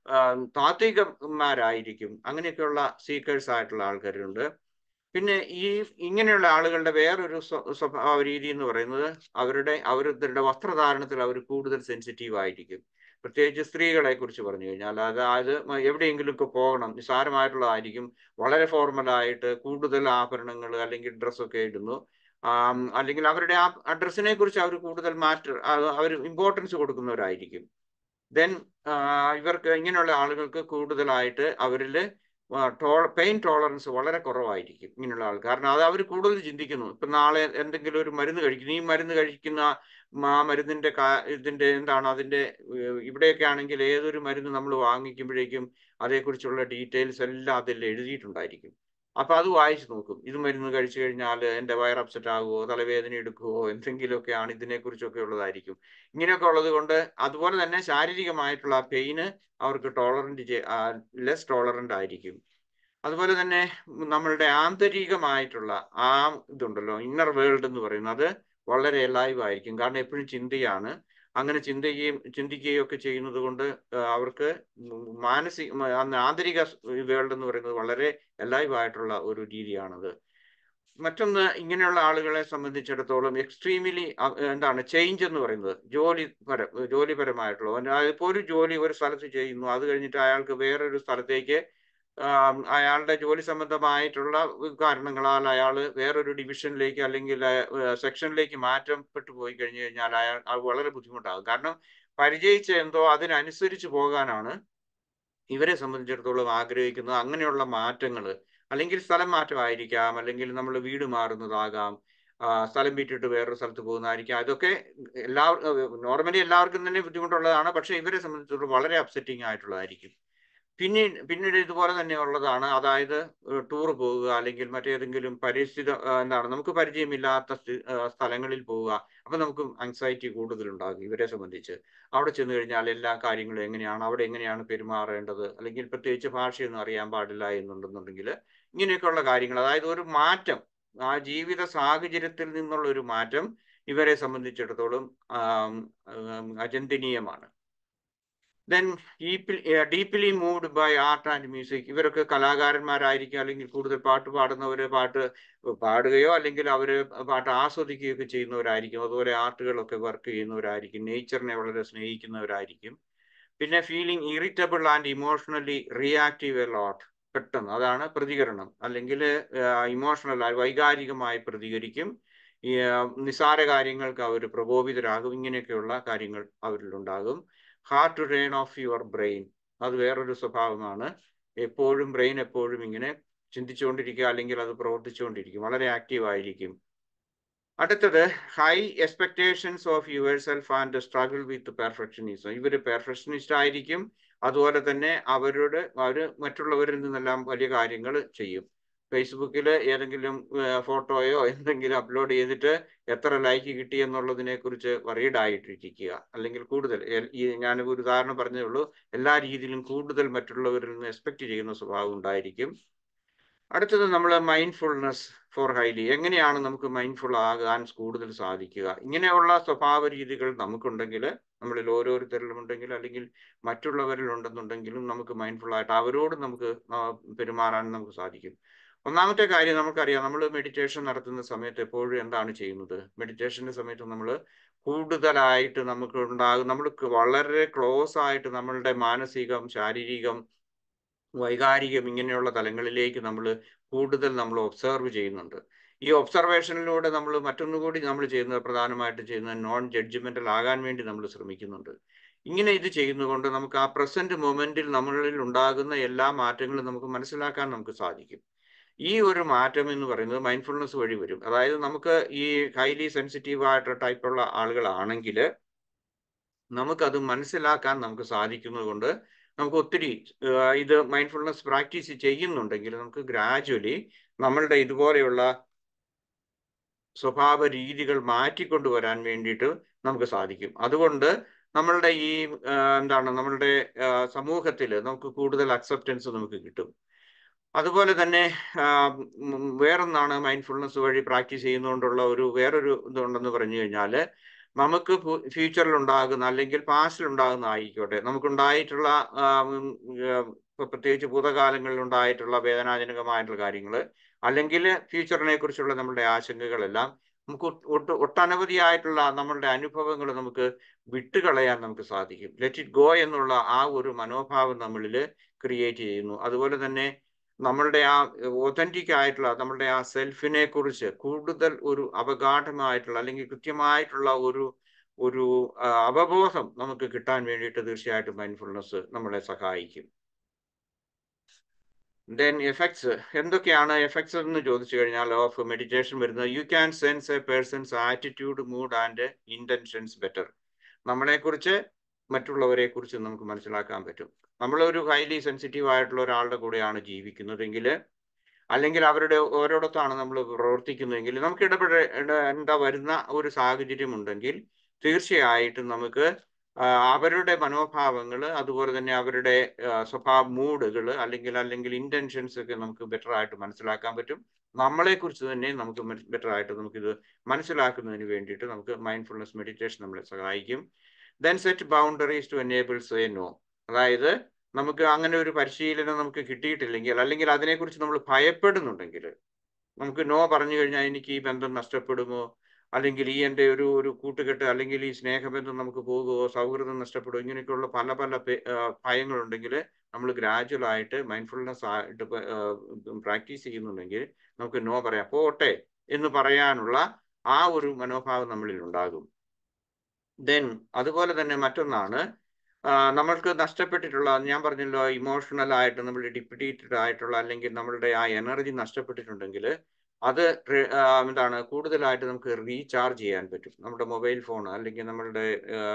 താത്വികന്മാരായിരിക്കും അങ്ങനെയൊക്കെയുള്ള സീക്കേഴ്സ് ആയിട്ടുള്ള ആൾക്കാരുണ്ട് പിന്നെ ഈ ഇങ്ങനെയുള്ള ആളുകളുടെ വേറൊരു സ്വഭാവ രീതി എന്ന് പറയുന്നത് അവരുടെ അവരുടെ വസ്ത്രധാരണത്തിൽ അവർ കൂടുതൽ സെൻസിറ്റീവ് ആയിരിക്കും പ്രത്യേകിച്ച് സ്ത്രീകളെ കുറിച്ച് പറഞ്ഞു കഴിഞ്ഞാൽ അതായത് എവിടെയെങ്കിലും ഒക്കെ പോകണം നിസ്സാരമായിട്ടുള്ളതായിരിക്കും വളരെ ഫോർമലായിട്ട് കൂടുതൽ ആഭരണങ്ങൾ അല്ലെങ്കിൽ ഡ്രസ്സൊക്കെ ഇടുന്നു അല്ലെങ്കിൽ അവരുടെ ആ ഡ്രസ്സിനെ കുറിച്ച് അവർ കൂടുതൽ മാറ്റർ അവർ ഇമ്പോർട്ടൻസ് കൊടുക്കുന്നവരായിരിക്കും ദെൻ ഇവർക്ക് ഇങ്ങനെയുള്ള ആളുകൾക്ക് കൂടുതലായിട്ട് അവരിൽ ടോൾ പെയിൻ ടോളറൻസ് വളരെ കുറവായിരിക്കും ഇങ്ങനെയുള്ള ആൾ കാരണം അത് അവർ കൂടുതൽ ചിന്തിക്കുന്നു ഇപ്പം നാളെ എന്തെങ്കിലും ഒരു മരുന്ന് കഴിക്കുന്നു ഈ മരുന്ന് കഴിക്കുന്ന ആ മരുന്നിന്റെ ഇതിന്റെ എന്താണ് അതിന്റെ ഇവിടെയൊക്കെ ആണെങ്കിൽ ഏതൊരു മരുന്ന് നമ്മൾ വാങ്ങിക്കുമ്പോഴേക്കും അതേക്കുറിച്ചുള്ള ഡീറ്റെയിൽസ് എല്ലാം അതിൽ എഴുതിയിട്ടുണ്ടായിരിക്കും അപ്പൊ അത് വായിച്ചു നോക്കും ഇത് മരുന്ന് കഴിച്ചു കഴിഞ്ഞാൽ എൻ്റെ വയർ അപ്സെറ്റ് ആകുമോ തലവേദന എടുക്കുമോ എന്തെങ്കിലുമൊക്കെയാണ് ഇതിനെക്കുറിച്ചൊക്കെ ഉള്ളതായിരിക്കും ഇങ്ങനെയൊക്കെ ഉള്ളത് കൊണ്ട് അതുപോലെ തന്നെ ശാരീരികമായിട്ടുള്ള പെയിന് അവർക്ക് ടോളറൻറ്റ് ലെസ് ടോളറൻ്റ് ആയിരിക്കും അതുപോലെ തന്നെ നമ്മളുടെ ആന്തരികമായിട്ടുള്ള ആ ഇതുണ്ടല്ലോ ഇന്നർ വേൾഡ് എന്ന് പറയുന്നത് വളരെ ലൈവ് ആയിരിക്കും കാരണം എപ്പോഴും ചിന്തയാണ് അങ്ങനെ ചിന്തിക്കുകയും ചിന്തിക്കുകയും ഒക്കെ ചെയ്യുന്നത് കൊണ്ട് അവർക്ക് മാനസിക ആന്തരിക വേൾഡ് എന്ന് പറയുന്നത് വളരെ ലൈവ് ആയിട്ടുള്ള ഒരു രീതിയാണത് മറ്റൊന്ന് ഇങ്ങനെയുള്ള ആളുകളെ സംബന്ധിച്ചിടത്തോളം എക്സ്ട്രീമിലി എന്താണ് ചേഞ്ച് എന്ന് പറയുന്നത് ജോലി പരം ജോലിപരമായിട്ടുള്ള ഇപ്പോൾ ഒരു ജോലി ഒരു സ്ഥലത്ത് ചെയ്യുന്നു അത് കഴിഞ്ഞിട്ട് അയാൾക്ക് വേറൊരു സ്ഥലത്തേക്ക് അയാളുടെ ജോലി സംബന്ധമായിട്ടുള്ള കാരണങ്ങളാൽ അയാൾ വേറൊരു ഡിവിഷനിലേക്ക് അല്ലെങ്കിൽ സെക്ഷനിലേക്ക് മാറ്റപ്പെട്ടു പോയി കഴിഞ്ഞു കഴിഞ്ഞാൽ അയാൾ അത് വളരെ ബുദ്ധിമുട്ടാകും കാരണം പരിചയിച്ച എന്തോ അതിനനുസരിച്ച് പോകാനാണ് ഇവരെ സംബന്ധിച്ചിടത്തോളം ആഗ്രഹിക്കുന്നത് അങ്ങനെയുള്ള മാറ്റങ്ങൾ അല്ലെങ്കിൽ സ്ഥലം മാറ്റമായിരിക്കാം അല്ലെങ്കിൽ നമ്മൾ വീട് മാറുന്നതാകാം സ്ഥലം വിട്ടിട്ട് വേറൊരു സ്ഥലത്ത് പോകുന്നതായിരിക്കാം അതൊക്കെ എല്ലാ നോർമലി എല്ലാവർക്കും തന്നെ ബുദ്ധിമുട്ടുള്ളതാണ് പക്ഷെ ഇവരെ സംബന്ധിച്ചിടത്തോളം വളരെ അപ്സെറ്റിംഗ് ആയിട്ടുള്ളതായിരിക്കും പിന്നീട് പിന്നീട് ഇതുപോലെ തന്നെ ഉള്ളതാണ് അതായത് ടൂർ പോവുക അല്ലെങ്കിൽ മറ്റേതെങ്കിലും പരിസ്ഥിത എന്താണ് നമുക്ക് പരിചയമില്ലാത്ത സ്ഥലങ്ങളിൽ പോവുക അപ്പൊ നമുക്ക് അങ്സൈറ്റി കൂടുതലുണ്ടാകും ഇവരെ സംബന്ധിച്ച് അവിടെ ചെന്ന് കഴിഞ്ഞാൽ എല്ലാ കാര്യങ്ങളും എങ്ങനെയാണ് അവിടെ എങ്ങനെയാണ് പെരുമാറേണ്ടത് അല്ലെങ്കിൽ പ്രത്യേകിച്ച് ഭാഷയൊന്നും അറിയാൻ പാടില്ല എന്നുണ്ടെന്നുണ്ടെങ്കിൽ ഇങ്ങനെയൊക്കെയുള്ള കാര്യങ്ങൾ അതായത് ഒരു മാറ്റം ആ ജീവിത സാഹചര്യത്തിൽ നിന്നുള്ള ഒരു മാറ്റം ഇവരെ സംബന്ധിച്ചിടത്തോളം അചന്തനീയമാണ് then deeply moved by art and music ഇവരൊക്കെ കലാകാരന്മാരായിരിക്കും അല്ലെങ്കിൽ കൂടുതൽ പാട്ട് പാടുന്നവര് പാട്ട് പാടുകയോ അല്ലെങ്കിൽ അവര് പാട്ട് ആസ്വദിക്കുകയോ ഒക്കെ ചെയ്യുന്നവരായിരിക്കും അതുപോലെ ആർട്ടുകളൊക്കെ വർക്ക് ചെയ്യുന്നവരായിരിക്കും നേച്ചറിനെ വളരെ സ്നേഹിക്കുന്നവരായിരിക്കും പിന്നെ feeling irritable and emotionally reactive a lot പെട്ടെന്ന് അതാണ് പ്രതികരണം അല്ലെങ്കിൽ ഇമോഷണൽ വൈകാരികമായി പ്രതികരിക്കും ഈ നിസാര കാര്യങ്ങൾക്ക് അവർ പ്രകോപിതരാകും ഇങ്ങനെയൊക്കെയുള്ള കാര്യങ്ങൾ അവരിലുണ്ടാകും hard to turn off your brain അത് വേറൊരു സ്വഭാവമാണ് എപ്പോഴും ബ്രെയിൻ എപ്പോഴും ഇങ്ങനെ ചിന്തിച്ചുകൊണ്ടിരിക്കുക അല്ലെങ്കിൽ അത് പ്രവർത്തിച്ചുകൊണ്ടിരിക്കും വളരെ ആക്റ്റീവ് ആയിരിക്കും അടുത്തത് high expectations of yourself and struggle with perfectionism ഇവർ പെർഫെക്ഷനിസ്റ്റ് ആയിരിക്കും അതുപോലെ തന്നെ അവരുടെ അവർ മറ്റുള്ളവരിൽ നിന്നെല്ലാം വലിയ കാര്യങ്ങൾ ചെയ്യും ഫേസ്ബുക്കിൽ ഏതെങ്കിലും ഫോട്ടോയോ എന്തെങ്കിലും അപ്ലോഡ് ചെയ്തിട്ട് എത്ര ലൈക്ക് കിട്ടി എന്നുള്ളതിനെ കുറിച്ച് വറീഡ് ആയിട്ടിരിക്കുക അല്ലെങ്കിൽ കൂടുതൽ ഈ ഞാൻ ഒരു ഉദാഹരണം പറഞ്ഞതേ ഉള്ളൂ എല്ലാ രീതിയിലും കൂടുതൽ മറ്റുള്ളവരിൽ നിന്ന് എക്സ്പെക്ട് ചെയ്യുന്ന സ്വഭാവം ഉണ്ടായിരിക്കും അടുത്തത് നമ്മൾ മൈൻഡ്ഫുൾനെസ് ഫോർ ഹൈലി എങ്ങനെയാണ് നമുക്ക് മൈൻഡ്ഫുൾ ആകാൻ കൂടുതൽ സാധിക്കുക ഇങ്ങനെയുള്ള സ്വഭാവ രീതികൾ നമുക്കുണ്ടെങ്കിൽ നമ്മളിൽ ഓരോരുത്തരിലും ഉണ്ടെങ്കിൽ അല്ലെങ്കിൽ മറ്റുള്ളവരിൽ ഉണ്ടെന്നുണ്ടെങ്കിലും നമുക്ക് മൈൻഡ്ഫുൾ ആയിട്ട് അവരോട് നമുക്ക് പെരുമാറാൻ നമുക്ക് സാധിക്കും ഒന്നാമത്തെ കാര്യം നമുക്കറിയാം നമ്മൾ മെഡിറ്റേഷൻ നടത്തുന്ന സമയത്ത് എപ്പോഴും എന്താണ് ചെയ്യുന്നത് മെഡിറ്റേഷന്റെ സമയത്ത് നമ്മൾ കൂടുതലായിട്ട് നമുക്ക് ഉണ്ടാകും നമ്മൾ വളരെ ക്ലോസ് ആയിട്ട് നമ്മളുടെ മാനസികം ശാരീരികം വൈകാരികം ഇങ്ങനെയുള്ള തലങ്ങളിലേക്ക് നമ്മൾ കൂടുതൽ നമ്മൾ ഒബ്സർവ് ചെയ്യുന്നുണ്ട് ഈ ഒബ്സർവേഷനിലൂടെ നമ്മൾ മറ്റൊന്നുകൂടി നമ്മൾ ചെയ്യുന്നത് പ്രധാനമായിട്ട് ചെയ്യുന്നത് നോൺ ജഡ്ജ്മെന്റൽ ആകാൻ വേണ്ടി നമ്മൾ ശ്രമിക്കുന്നുണ്ട് ഇങ്ങനെ ഇത് ചെയ്യുന്നതുകൊണ്ട് നമുക്ക് ആ പ്രസന്റ് മൊമെന്റിൽ നമ്മളിൽ ഉണ്ടാകുന്ന എല്ലാ മാറ്റങ്ങളും നമുക്ക് മനസ്സിലാക്കാൻ നമുക്ക് സാധിക്കും ഈ ഒരു മാറ്റം എന്ന് പറയുന്നത് മൈൻഡ്ഫുൾനെസ് വഴി വരും അതായത് നമുക്ക് ഈ ഹൈലി സെൻസിറ്റീവ് ആയിട്ടുള്ള ടൈപ്പുള്ള ആളുകളാണെങ്കിൽ നമുക്കത് മനസ്സിലാക്കാൻ നമുക്ക് സാധിക്കുന്നത് കൊണ്ട് നമുക്ക് ഒത്തിരി ഇത് മൈൻഡ്ഫുൾനെസ് പ്രാക്ടീസ് ചെയ്യുന്നുണ്ടെങ്കിൽ നമുക്ക് ഗ്രാജുവലി നമ്മളുടെ ഇതുപോലെയുള്ള സ്വഭാവ രീതികൾ മാറ്റിക്കൊണ്ടുവരാൻ വേണ്ടിയിട്ട് നമുക്ക് സാധിക്കും അതുകൊണ്ട് നമ്മളുടെ ഈ എന്താണ് നമ്മളുടെ സമൂഹത്തിൽ നമുക്ക് കൂടുതൽ അക്സെപ്റ്റൻസ് നമുക്ക് കിട്ടും അതുപോലെ തന്നെ വേറൊന്നാണ് മൈൻഡ്ഫുൾനെസ് വഴി പ്രാക്ടീസ് ചെയ്യുന്നതുകൊണ്ടുള്ള ഒരു വേറൊരു ഇതുണ്ടെന്ന് പറഞ്ഞു കഴിഞ്ഞാൽ നമുക്ക് ഫ്യൂച്ചറിൽ ഉണ്ടാകുന്ന അല്ലെങ്കിൽ പാസ്റ്റിൽ ഉണ്ടാകുന്ന ആയിക്കോട്ടെ നമുക്കുണ്ടായിട്ടുള്ള പ്രത്യേകിച്ച് ഭൂതകാലങ്ങളിൽ ഉണ്ടായിട്ടുള്ള വേദനാജനകമായിട്ടുള്ള കാര്യങ്ങൾ അല്ലെങ്കിൽ ഫ്യൂച്ചറിനെ കുറിച്ചുള്ള നമ്മുടെ ആശങ്കകളെല്ലാം നമുക്ക് ഒട്ട് ഒട്ടനവധിയായിട്ടുള്ള നമ്മളുടെ അനുഭവങ്ങൾ നമുക്ക് വിട്ടുകളയാൻ നമുക്ക് സാധിക്കും ലെറ്റ് ഇറ്റ് ഗോ എന്നുള്ള ആ ഒരു മനോഭാവം നമ്മളിൽ ക്രിയേറ്റ് ചെയ്യുന്നു അതുപോലെ തന്നെ നമ്മളുടെ ആ ഒതന്റിക് ആയിട്ടുള്ള നമ്മളുടെ ആ സെൽഫിനെ കുറിച്ച് കൂടുതൽ ഒരു അവഗാഠമായിട്ടുള്ള അല്ലെങ്കിൽ കൃത്യമായിട്ടുള്ള ഒരു ഒരു അവബോധം നമുക്ക് കിട്ടാൻ വേണ്ടിയിട്ട് തീർച്ചയായിട്ടും മൈൻഡ്ഫുൾനെസ് നമ്മളെ സഹായിക്കും ദെൻ എഫക്ട്സ് എന്തൊക്കെയാണ് എഫക്ട്സ് എന്ന് ചോദിച്ചു കഴിഞ്ഞാൽ ഓഫ് മെഡിറ്റേഷൻ വരുന്നത് you can sense a person's attitude mood and intentions better നമ്മളെക്കുറിച്ച് മറ്റുള്ളവരെ കുറിച്ച് നമുക്ക് മനസ്സിലാക്കാൻ പറ്റും നമ്മളൊരു ഹൈലി സെൻസിറ്റീവ് ആയിട്ടുള്ള ഒരാളുടെ കൂടെയാണ് ജീവിക്കുന്നതെങ്കിൽ അല്ലെങ്കിൽ അവരുടെ ഓരോടത്താണ് നമ്മൾ പ്രവർത്തിക്കുന്നതെങ്കിൽ നമുക്ക് ഇടപെടേണ്ട വരുന്ന ഒരു സാഹചര്യം ഉണ്ടെങ്കിൽ തീർച്ചയായിട്ടും നമുക്ക് അവരുടെ മനോഭാവങ്ങൾ അതുപോലെ തന്നെ അവരുടെ സ്വഭാവ മൂഡുകൾ അല്ലെങ്കിൽ അല്ലെങ്കിൽ ഇന്റൻഷൻസ് ഒക്കെ നമുക്ക് ബെറ്റർ ആയിട്ട് മനസ്സിലാക്കാൻ പറ്റും നമ്മളെ കുറിച്ച് തന്നെ നമുക്ക് ബെറ്റർ ആയിട്ട് നമുക്കിത് മനസ്സിലാക്കുന്നതിന് വേണ്ടിയിട്ട് നമുക്ക് മൈൻഡ്ഫുൾനെസ് മെഡിറ്റേഷൻ നമ്മളെ സഹായിക്കും then set boundaries to enable say no അതായത് നമുക്ക് അങ്ങനെ ഒരു പരിശീലനം നമുക്ക് കിട്ടിയിട്ടില്ലെങ്കിൽ അല്ലെങ്കിൽ അതിനെക്കുറിച്ച് നമ്മൾ ഭയപ്പെടുന്നുണ്ടെങ്കിൽ നമുക്ക് നോ പറഞ്ഞു കഴിഞ്ഞാൽ എനിക്ക് ഈ ബന്ധം നഷ്ടപ്പെടുമോ അല്ലെങ്കിൽ ഈ എൻ്റെ ഒരു ഒരു കൂട്ടുകെട്ട് അല്ലെങ്കിൽ ഈ സ്നേഹബന്ധം നമുക്ക് പോകുമോ സൗഹൃദം നഷ്ടപ്പെടുമോ ഇങ്ങനെയൊക്കെയുള്ള പല പല ഭയങ്ങളുണ്ടെങ്കിൽ നമ്മൾ ഗ്രാജുവൽ ആയിട്ട് മൈൻഡ്ഫുൾനെസ് ആയിട്ട് പ്രാക്ടീസ് ചെയ്യുന്നുണ്ടെങ്കിൽ നമുക്ക് നോ പറയാം പോട്ടെ എന്ന് പറയാനുള്ള ആ ഒരു മനോഭാവം നമ്മളിൽ ഉണ്ടാകും ദെൻ അതുപോലെ തന്നെ മറ്റൊന്നാണ് നമ്മൾക്ക് നഷ്ടപ്പെട്ടിട്ടുള്ള ഞാൻ പറഞ്ഞല്ലോ ഇമോഷണൽ ആയിട്ട് നമ്മൾ ഡിപ്റ്റീറ്റഡ് ആയിട്ടുള്ള അല്ലെങ്കിൽ നമ്മളുടെ ആ എനർജി നഷ്ടപ്പെട്ടിട്ടുണ്ടെങ്കിൽ അത് എന്താണ് കൂടുതലായിട്ട് നമുക്ക് റീചാർജ് ചെയ്യാൻ പറ്റും നമ്മുടെ മൊബൈൽ ഫോൺ അല്ലെങ്കിൽ നമ്മളുടെ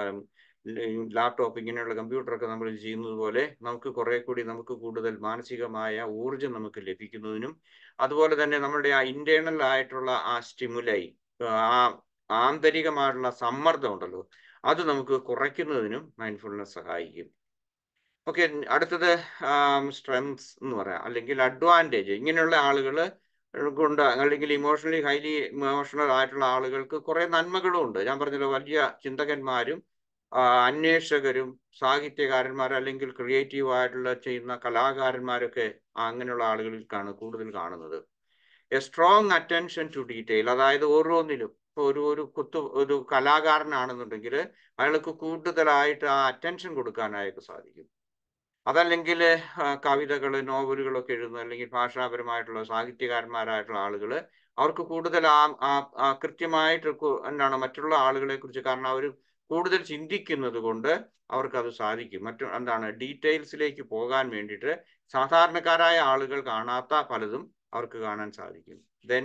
ലാപ്ടോപ്പ് ഇങ്ങനെയുള്ള കമ്പ്യൂട്ടറൊക്കെ നമ്മൾ ചെയ്യുന്നത് പോലെ നമുക്ക് കുറെ കൂടി നമുക്ക് കൂടുതൽ മാനസികമായ ഊർജം നമുക്ക് ലഭിക്കുന്നതിനും അതുപോലെ തന്നെ നമ്മുടെ ആ ഇന്റേണൽ ആയിട്ടുള്ള ആ സ്റ്റിമുലൈ ആ ആന്തരികമായിട്ടുള്ള സമ്മർദ്ദം ഉണ്ടല്ലോ അത് നമുക്ക് കുറയ്ക്കുന്നതിനും മൈൻഡ്ഫുൾനെസ് സഹായിക്കും ഓക്കെ അടുത്തത് സ്ട്രെങ്സ് എന്ന് പറയാം അല്ലെങ്കിൽ അഡ്വാൻറ്റേജ് ഇങ്ങനെയുള്ള ആളുകൾ കൊണ്ട് അല്ലെങ്കിൽ ഇമോഷണലി ഹൈലി ഇമോഷണൽ ആയിട്ടുള്ള ആളുകൾക്ക് കുറെ നന്മകളും ഉണ്ട് ഞാൻ പറഞ്ഞല്ലോ വലിയ ചിന്തകന്മാരും അന്വേഷകരും സാഹിത്യകാരന്മാർ അല്ലെങ്കിൽ ക്രിയേറ്റീവ് ആയിട്ടുള്ള ചെയ്യുന്ന കലാകാരന്മാരൊക്കെ അങ്ങനെയുള്ള ആളുകൾക്കാണ് കൂടുതൽ കാണുന്നത് a strong attention to detail അതായത് ഓരോന്നിലും ഒരു ഒരു കുത്തു ഒരു കലാകാരനാണെന്നുണ്ടെങ്കിൽ അയാൾക്ക് കൂടുതലായിട്ട് ആ അറ്റൻഷൻ കൊടുക്കാനായിട്ട് സാധിക്കും അതല്ലെങ്കിൽ കവിതകൾ നോവലുകളൊക്കെ എഴുതുന്ന അല്ലെങ്കിൽ ഭാഷാപരമായിട്ടുള്ള സാഹിത്യകാരന്മാരായിട്ടുള്ള ആളുകൾ അവർക്ക് കൂടുതൽ ആ കൃത്യമായിട്ട് എന്താണ് മറ്റുള്ള ആളുകളെ കുറിച്ച് കാരണം അവർ കൂടുതൽ ചിന്തിക്കുന്നത് കൊണ്ട് അവർക്ക് അത് സാധിക്കും മറ്റു എന്താണ് ഡീറ്റെയിൽസിലേക്ക് പോകാൻ വേണ്ടിയിട്ട് സാധാരണക്കാരായ ആളുകൾ കാണാത്ത പലതും അവർക്ക് കാണാൻ സാധിക്കും ദെൻ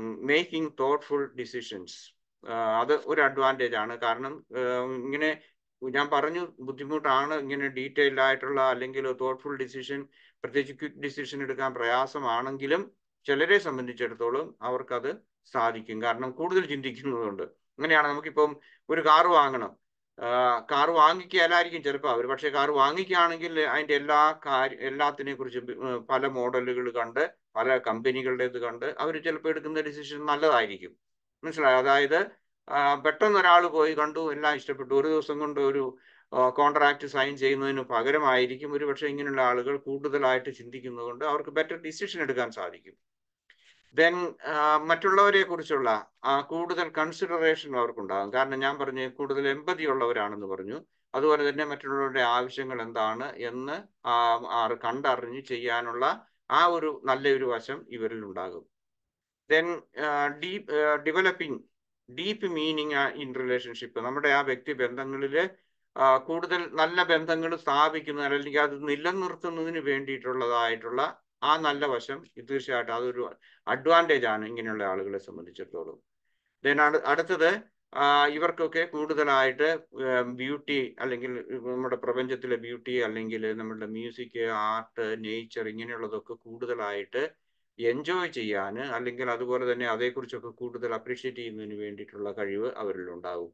മേക്കിംഗ് തോട്ട്ഫുൾ ഡിസിഷൻസ് അത് ഒരു അഡ്വാൻറ്റേജ് ആണ് കാരണം ഇങ്ങനെ ഞാൻ പറഞ്ഞു ബുദ്ധിമുട്ടാണ് ഇങ്ങനെ ഡീറ്റെയിൽഡ് ആയിട്ടുള്ള അല്ലെങ്കിൽ തോട്ട്ഫുൾ ഡിസിഷൻ പ്രത്യേകിച്ച് ക്വിക്ക് ഡിസിഷൻ എടുക്കാൻ പ്രയാസമാണെങ്കിലും ചിലരെ സംബന്ധിച്ചിടത്തോളം അവർക്കത് സാധിക്കും കാരണം കൂടുതൽ ചിന്തിക്കുന്നതുകൊണ്ട് അങ്ങനെയാണ് നമുക്കിപ്പം ഒരു കാർ വാങ്ങണം കാർ വാങ്ങിക്കാലായിരിക്കും ചിലപ്പോൾ അവർ പക്ഷേ കാർ വാങ്ങിക്കുകയാണെങ്കിൽ അതിൻ്റെ എല്ലാ കാര്യ എല്ലാത്തിനെ കുറിച്ച് പല മോഡലുകൾ കണ്ട് പല കമ്പനികളുടേത് കണ്ട് അവർ ചിലപ്പോൾ എടുക്കുന്ന ഡിസിഷൻ നല്ലതായിരിക്കും മനസ്സിലായോ അതായത് പെട്ടെന്ന് ഒരാൾ പോയി കണ്ടു എല്ലാം ഇഷ്ടപ്പെട്ടു ഒരു ദിവസം കൊണ്ട് ഒരു കോൺട്രാക്ട് സൈൻ ചെയ്യുന്നതിന് പകരമായിരിക്കും ഒരു പക്ഷേ ഇങ്ങനെയുള്ള ആളുകൾ കൂടുതലായിട്ട് ചിന്തിക്കുന്നതുകൊണ്ട് അവർക്ക് ബെറ്റർ ഡിസിഷൻ എടുക്കാൻ സാധിക്കും ദെൻ മറ്റുള്ളവരെ കുറിച്ചുള്ള കൂടുതൽ കൺസിഡറേഷൻ അവർക്കുണ്ടാകും കാരണം ഞാൻ പറഞ്ഞു കൂടുതൽ എമ്പതി ഉള്ളവരാണെന്ന് പറഞ്ഞു അതുപോലെ തന്നെ മറ്റുള്ളവരുടെ ആവശ്യങ്ങൾ എന്താണ് എന്ന് കണ്ടറിഞ്ഞ് ചെയ്യാനുള്ള ആ ഒരു നല്ലൊരു വശം ഇവരിൽ ഉണ്ടാകും then deep developing deep meaning in relationship നമ്മുടെ ആ വ്യക്തി ബന്ധങ്ങളിൽ കൂടുതൽ നല്ല ബന്ധങ്ങൾ സ്ഥാപിക്കുന്ന അല്ലെങ്കിൽ അത് നിലനിർത്തുന്നതിന് വേണ്ടിയിട്ടുള്ളതായിട്ടുള്ള ആ നല്ല വശം തീർച്ചയായിട്ടും അതൊരു അഡ്വാൻറ്റേജ് ആണ് ഇങ്ങനെയുള്ള ആളുകളെ സംബന്ധിച്ചിടത്തോളം ദെൻ അടുത്തത് ഇവർക്കൊക്കെ കൂടുതലായിട്ട് ബ്യൂട്ടി അല്ലെങ്കിൽ നമ്മുടെ പ്രപഞ്ചത്തിലെ ബ്യൂട്ടി അല്ലെങ്കിൽ നമ്മുടെ മ്യൂസിക് ആർട്ട് നേച്ചർ ഇങ്ങനെയുള്ളതൊക്കെ കൂടുതലായിട്ട് എൻജോയ് ചെയ്യാൻ അല്ലെങ്കിൽ അതുപോലെ തന്നെ അതേക്കുറിച്ചൊക്കെ കൂടുതൽ അപ്രീഷിയേറ്റ് ചെയ്യുന്നതിന് വേണ്ടിയിട്ടുള്ള കഴിവ് അവരിൽ ഉണ്ടാവും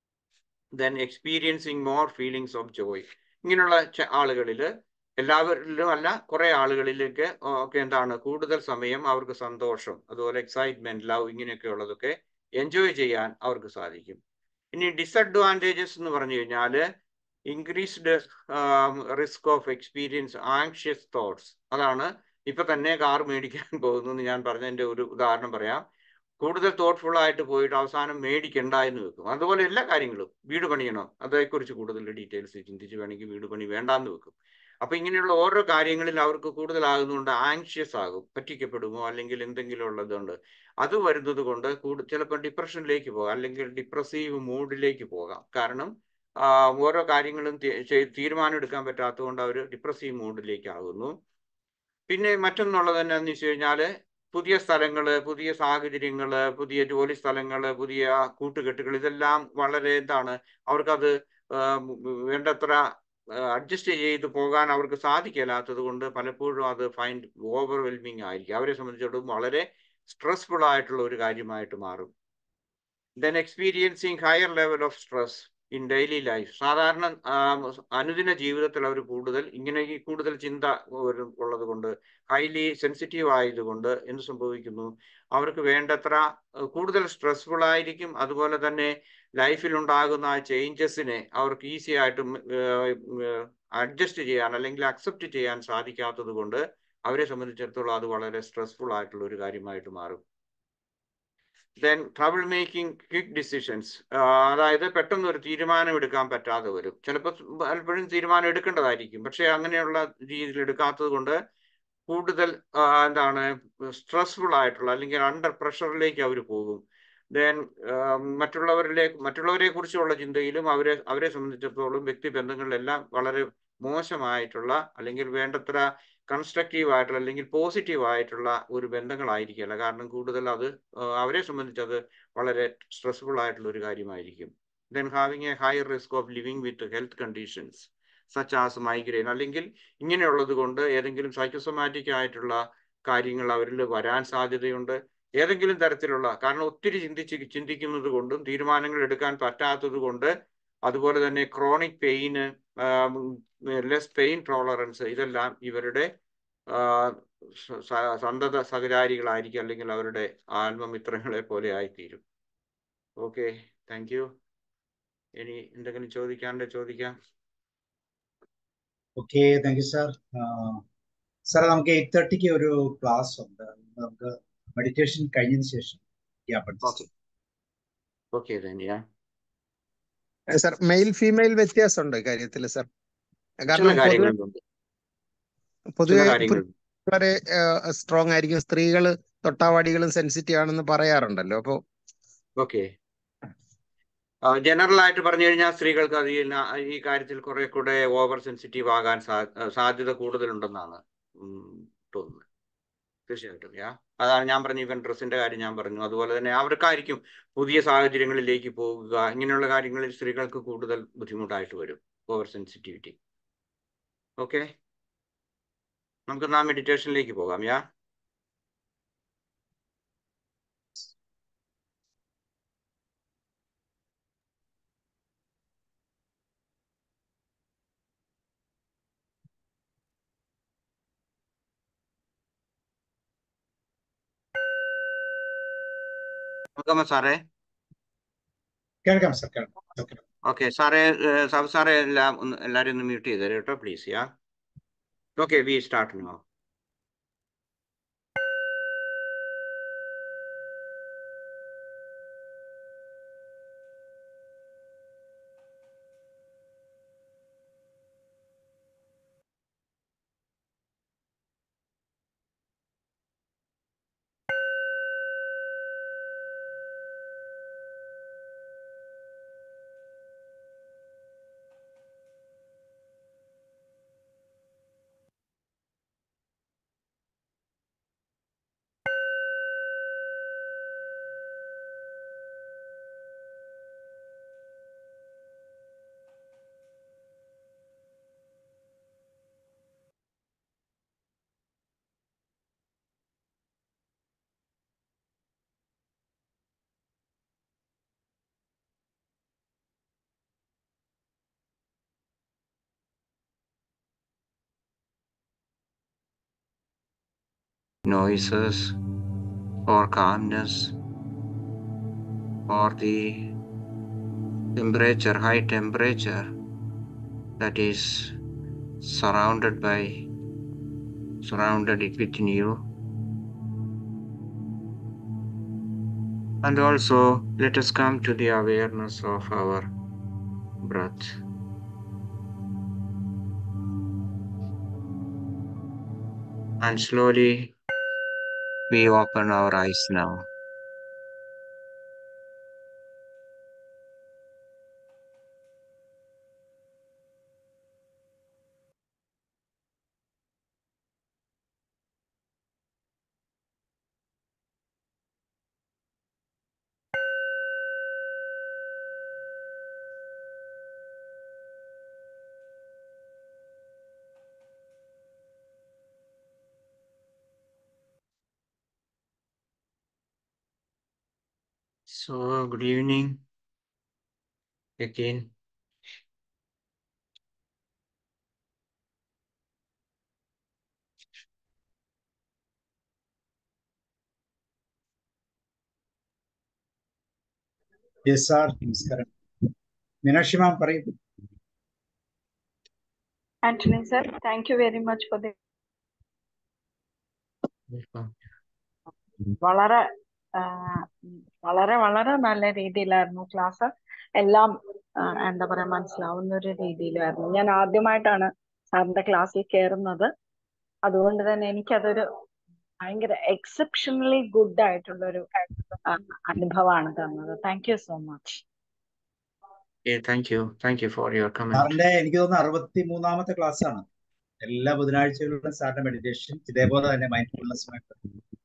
then experiencing more feelings of joy ഇങ്ങനെയുള്ള ആളുകളിൽ എല്ലാവരിലും അല്ല കുറെ ആളുകളിലേക്ക് ഒക്കെ എന്താണ് കൂടുതൽ സമയം അവർക്ക് സന്തോഷം അതുപോലെ എക്സൈറ്റ്മെന്റ് ലവ് ഇങ്ങനെയൊക്കെ ഉള്ളതൊക്കെ എൻജോയ് ചെയ്യാൻ അവർക്ക് സാധിക്കും ഇനി ഡിസഡ്വാൻറ്റേജസ് എന്ന് പറഞ്ഞു കഴിഞ്ഞാൽ increased risk of experience anxious thoughts അതാണ് ഇപ്പൊ തന്നെ കാർ മേടിക്കാൻ പോകുന്നു ഞാൻ പറഞ്ഞതിന്റെ ഒരു ഉദാഹരണം പറയാം കൂടുതൽ തോട്ട്ഫുൾ ആയിട്ട് പോയിട്ട് അവസാനം മേടിക്കണ്ട എന്ന് വെക്കും അതുപോലെ എല്ലാ കാര്യങ്ങളും വീട് പണിയണം അതേക്കുറിച്ച് കൂടുതൽ ഡീറ്റെയിൽസ് ചിന്തിച്ച് വേണമെങ്കിൽ വീട് പണി വേണ്ടാന്ന് വെക്കും അപ്പൊ ഇങ്ങനെയുള്ള ഓരോ കാര്യങ്ങളിൽ അവർക്ക് കൂടുതലാകുന്നതുകൊണ്ട് ആങ്ഷ്യസ് ആകും പറ്റിക്കപ്പെടുമോ അല്ലെങ്കിൽ എന്തെങ്കിലും ഉള്ളതുകൊണ്ട് അത് വരുന്നത് കൊണ്ട് കൂടു ചിലപ്പോൾ ഡിപ്രഷനിലേക്ക് പോകാം അല്ലെങ്കിൽ ഡിപ്രസീവ് മൂഡിലേക്ക് പോകാം കാരണം ഓരോ കാര്യങ്ങളും തീരുമാനം എടുക്കാൻ പറ്റാത്തതുകൊണ്ട് അവർ ഡിപ്രസീവ് മൂഡിലേക്ക് ആകുന്നു പിന്നെ മറ്റൊന്നുള്ളത് എന്നാന്ന് വെച്ച് കഴിഞ്ഞാല് പുതിയ സ്ഥലങ്ങള് പുതിയ സാഹചര്യങ്ങള് പുതിയ ജോലി സ്ഥലങ്ങള് പുതിയ കൂട്ടുകെട്ടുകൾ ഇതെല്ലാം വളരെ എന്താണ് അവർക്കത് വേണ്ടത്ര അഡ്ജസ്റ്റ് ചെയ്ത് പോകാൻ അവർക്ക് സാധിക്കില്ലാത്തത് കൊണ്ട് പലപ്പോഴും അത് ഫൈൻഡ് ഓവർവെൽമിങ് ആയിരിക്കും അവരെ സംബന്ധിച്ചിടത്തോളം വളരെ സ്ട്രെസ്ഫുൾ ആയിട്ടുള്ള ഒരു കാര്യമായിട്ട് മാറും then experiencing higher level of stress in daily life സാധാരണ അനുദിന ജീവിതത്തിൽ അവർ കൂടുതൽ ഇങ്ങനെ ഈ കൂടുതൽ ചിന്ത ഉള്ളത് കൊണ്ട് ഹൈലി സെൻസിറ്റീവ് ആയതുകൊണ്ട് എന്ത് സംഭവിക്കുന്നു അവർക്ക് വേണ്ടത്ര കൂടുതൽ സ്ട്രെസ്ഫുൾ ആയിരിക്കും അതുപോലെ തന്നെ ലൈഫിൽ ഉണ്ടാകുന്ന ആ ചേഞ്ചസിനെ അവർക്ക് ഈസി ആയിട്ട് അഡ്ജസ്റ്റ് ചെയ്യാൻ അല്ലെങ്കിൽ അക്സെപ്റ്റ് ചെയ്യാൻ സാധിക്കാത്തത് കൊണ്ട് അവരെ സംബന്ധിച്ചിടത്തോളം അത് വളരെ സ്ട്രെസ്ഫുൾ ആയിട്ടുള്ള ഒരു കാര്യമായിട്ട് മാറും then trouble making quick decisions അതായത് പെട്ടെന്ന് ഒരു തീരുമാനം എടുക്കാൻ പറ്റാതെ വരും ചിലപ്പോൾ പലപ്പോഴും തീരുമാനം എടുക്കേണ്ടതായിരിക്കും പക്ഷേ അങ്ങനെയുള്ള രീതിയിൽ എടുക്കാത്തത് കൊണ്ട് കൂടുതൽ എന്താണ് സ്ട്രെസ്ഫുൾ ആയിട്ടുള്ള അല്ലെങ്കിൽ അണ്ടർ പ്രഷറിലേക്ക് അവർ പോകും ദെൻ മറ്റുള്ളവരിലേക്ക് മറ്റുള്ളവരെ കുറിച്ചുള്ള ചിന്തയിലും അവരെ അവരെ സംബന്ധിച്ചിടത്തോളം വ്യക്തിബന്ധങ്ങളിലെല്ലാം വളരെ മോശമായിട്ടുള്ള അല്ലെങ്കിൽ വേണ്ടത്ര കൺസ്ട്രക്റ്റീവ് ആയിട്ടുള്ള അല്ലെങ്കിൽ പോസിറ്റീവ് ആയിട്ടുള്ള ഒരു ബന്ധങ്ങളായിരിക്കില്ല കാരണം കൂടുതൽ അത് അവരെ സംബന്ധിച്ച് അത് വളരെ സ്ട്രെസ്ഫുൾ ആയിട്ടുള്ള ഒരു കാര്യമായിരിക്കും then having a high risk of living with health conditions such as migraine അല്ലെങ്കിൽ ഇങ്ങനെയുള്ളത് കൊണ്ട് ഏതെങ്കിലും സൈക്കോസൊമാറ്റിക് ആയിട്ടുള്ള കാര്യങ്ങൾ അവരിൽ വരാൻ സാധ്യതയുണ്ട് ഏതെങ്കിലും തരത്തിലുള്ള കാരണം ഒത്തിരി ചിന്തിച്ച് ചിന്തിക്കുന്നത് കൊണ്ടും തീരുമാനങ്ങൾ എടുക്കാൻ പറ്റാത്തത് കൊണ്ട് അതുപോലെ തന്നെ chronic pain less pain tolerance ഇതെല്ലാം ഇവരുടെ സന്തത സഹചാരികളായിരിക്കും അല്ലെങ്കിൽ അവരുടെ ആത്മമിത്രങ്ങളെ പോലെ ആയിത്തീരും ഓക്കെ താങ്ക് യു ഇനി എന്തെങ്കിലും ചോദിക്കാണ്ട് ചോദിക്കാം okay thank you sir sir നമുക്ക് എയ്റ്റ് തേർട്ടിക്ക് ഒരു ക്ലാസ് ഉണ്ട് നമുക്ക് മെഡിറ്റേഷൻ കഴിഞ്ഞതിന് ശേഷം okay okay Dhanya sir male female വ്യത്യാസമുണ്ട് കാര്യത്തിൽ സർ ചില കാരണം പൊതുവെ കാര്യങ്ങളുണ്ട് ചില പൊതുവെ കാര്യങ്ങളുണ്ട് വളരെ സ്ട്രോങ് ആയിരിക്കും സ്ത്രീകൾ തൊട്ടാവാടികളും സെൻസിറ്റീവ് ആണെന്ന് പറയാറുണ്ടല്ലോ അപ്പൊ ഓക്കെ ജനറൽ ആയിട്ട് പറഞ്ഞു കഴിഞ്ഞാൽ സ്ത്രീകൾക്ക് അത് ഈ ന- ഈ കാര്യത്തിൽ കുറെ കൂടെ ഓവർ സെൻസിറ്റീവ് ആകാൻ സാ- സാധ്യത കൂടുതലുണ്ടെന്നാണ് ഉം, തോന്നുന്നത് തീർച്ചയായിട്ടും യാ അതാണ് ഞാൻ പറഞ്ഞു ഇവൻ ഡ്രസ്സിന്റെ കാര്യം ഞാൻ പറഞ്ഞു അതുപോലെ തന്നെ അവർക്കായിരിക്കും പുതിയ സാഹചര്യങ്ങളിലേക്ക് പോകുക ഇങ്ങനെയുള്ള കാര്യങ്ങളിൽ സ്ത്രീകൾക്ക് കൂടുതൽ ബുദ്ധിമുട്ടായിട്ട് വരും ഓവർ സെൻസിറ്റിവിറ്റി ഓക്കെ നമുക്ക് നാ മെഡിറ്റേഷനിലേക്ക് പോകാം യാ നോക്കാമോ സാറേ കേൾക്കാം സർ കേൾക്കാം ഓക്കെ ഓക്കെ സാറേ ഏഹ് സാബ് സാറേ എല്ലാം ഒന്ന് എല്ലാവരും ഒന്ന് മ്യൂട്ട് ചെയ്തേരെ കേട്ടോ please yeah okay we start no noises or calmness or the temperature, high temperature that is surrounded by surrounded it within you. And also let us come to the awareness of our breath. And slowly we open our eyes now. So, good evening again. Yes sir നമസ്കാരം മീനാക്ഷി മാം പറയും Anthony sir, thank you very much for the വളരെ ആ, വളരെ വളരെ നല്ല രീതിയിലായിരുന്നു class എല്ലാം ആ, എന്താ പറയാ മനസ്സിലാവുന്ന ഒരു രീതിയിലായിരുന്നു ഞാൻ ആദ്യമായിട്ടാണ് സാറിന്റെ ക്ലാസ്സിൽ കയറുന്നത് അതുകൊണ്ട് തന്നെ എനിക്കതൊരു ഭയങ്കര എക്സെപ്ഷണലി ഗുഡ് ആയിട്ടുള്ള ഒരു അനുഭവമാണ് തന്നത് thank you so much Yeah, thank you. Thank you for your comment. സാറിന്റെ എനിക്ക് തോന്നുന്നു അറുപത്തി മൂന്നാമത്തെ ക്ലാസ് ആണ് എല്ലാ ബുധനാഴ്ചകളിലും സാറിന്റെ മെഡിറ്റേഷൻ ഇതേപോലെ തന്നെ മൈൻഡ്ഫുൾനെസ്സുമായിട്ട്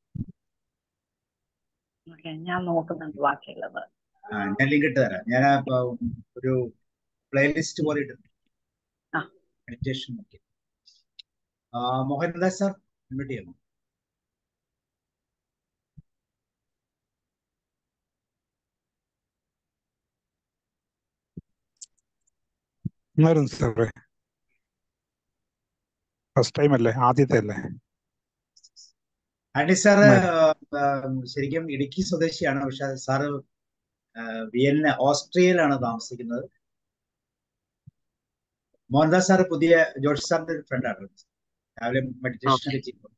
ഓക്കെ ഞാൻ നോക്കുന്നുണ്ട് ബാക്കിയുള്ളത് ആ, ഞാൻ ലിങ്ക് ഇട്ട് തരാം ഞാൻ ആ, ഇപ്പൊ ഒരു പ്ലേലിസ്റ്റ് പോലെ ഇട്ടിട്ടുണ്ട് ആ. മെഡിറ്റേഷൻ നോക്കി ആ, മോഹൻദാസ് സാർ ഇൻവൈറ്റ് ചെയ്യാമോ ആയിരുന്നു സാറേ ഫസ്റ്റ് ടൈം അല്ലേ ആദ്യത്തെ അല്ലേ ആന്റി സാറ് ഉം. ആ, ശരിക്കും ഇടുക്കി സ്വദേശിയാണ് പക്ഷെ സാറ് ആ, വിയന്ന ഓസ്ട്രിയയിലാണ് താമസിക്കുന്നത് മോഹൻദാസ് സാറ് പുതിയ ജോഷി സാറിന്റെ ഒരു ഫ്രണ്ടാണ് രാവിലെ മെഡിറ്റേഷൻ Okay. ഒക്കെ ചെയ്യുമ്പോൾ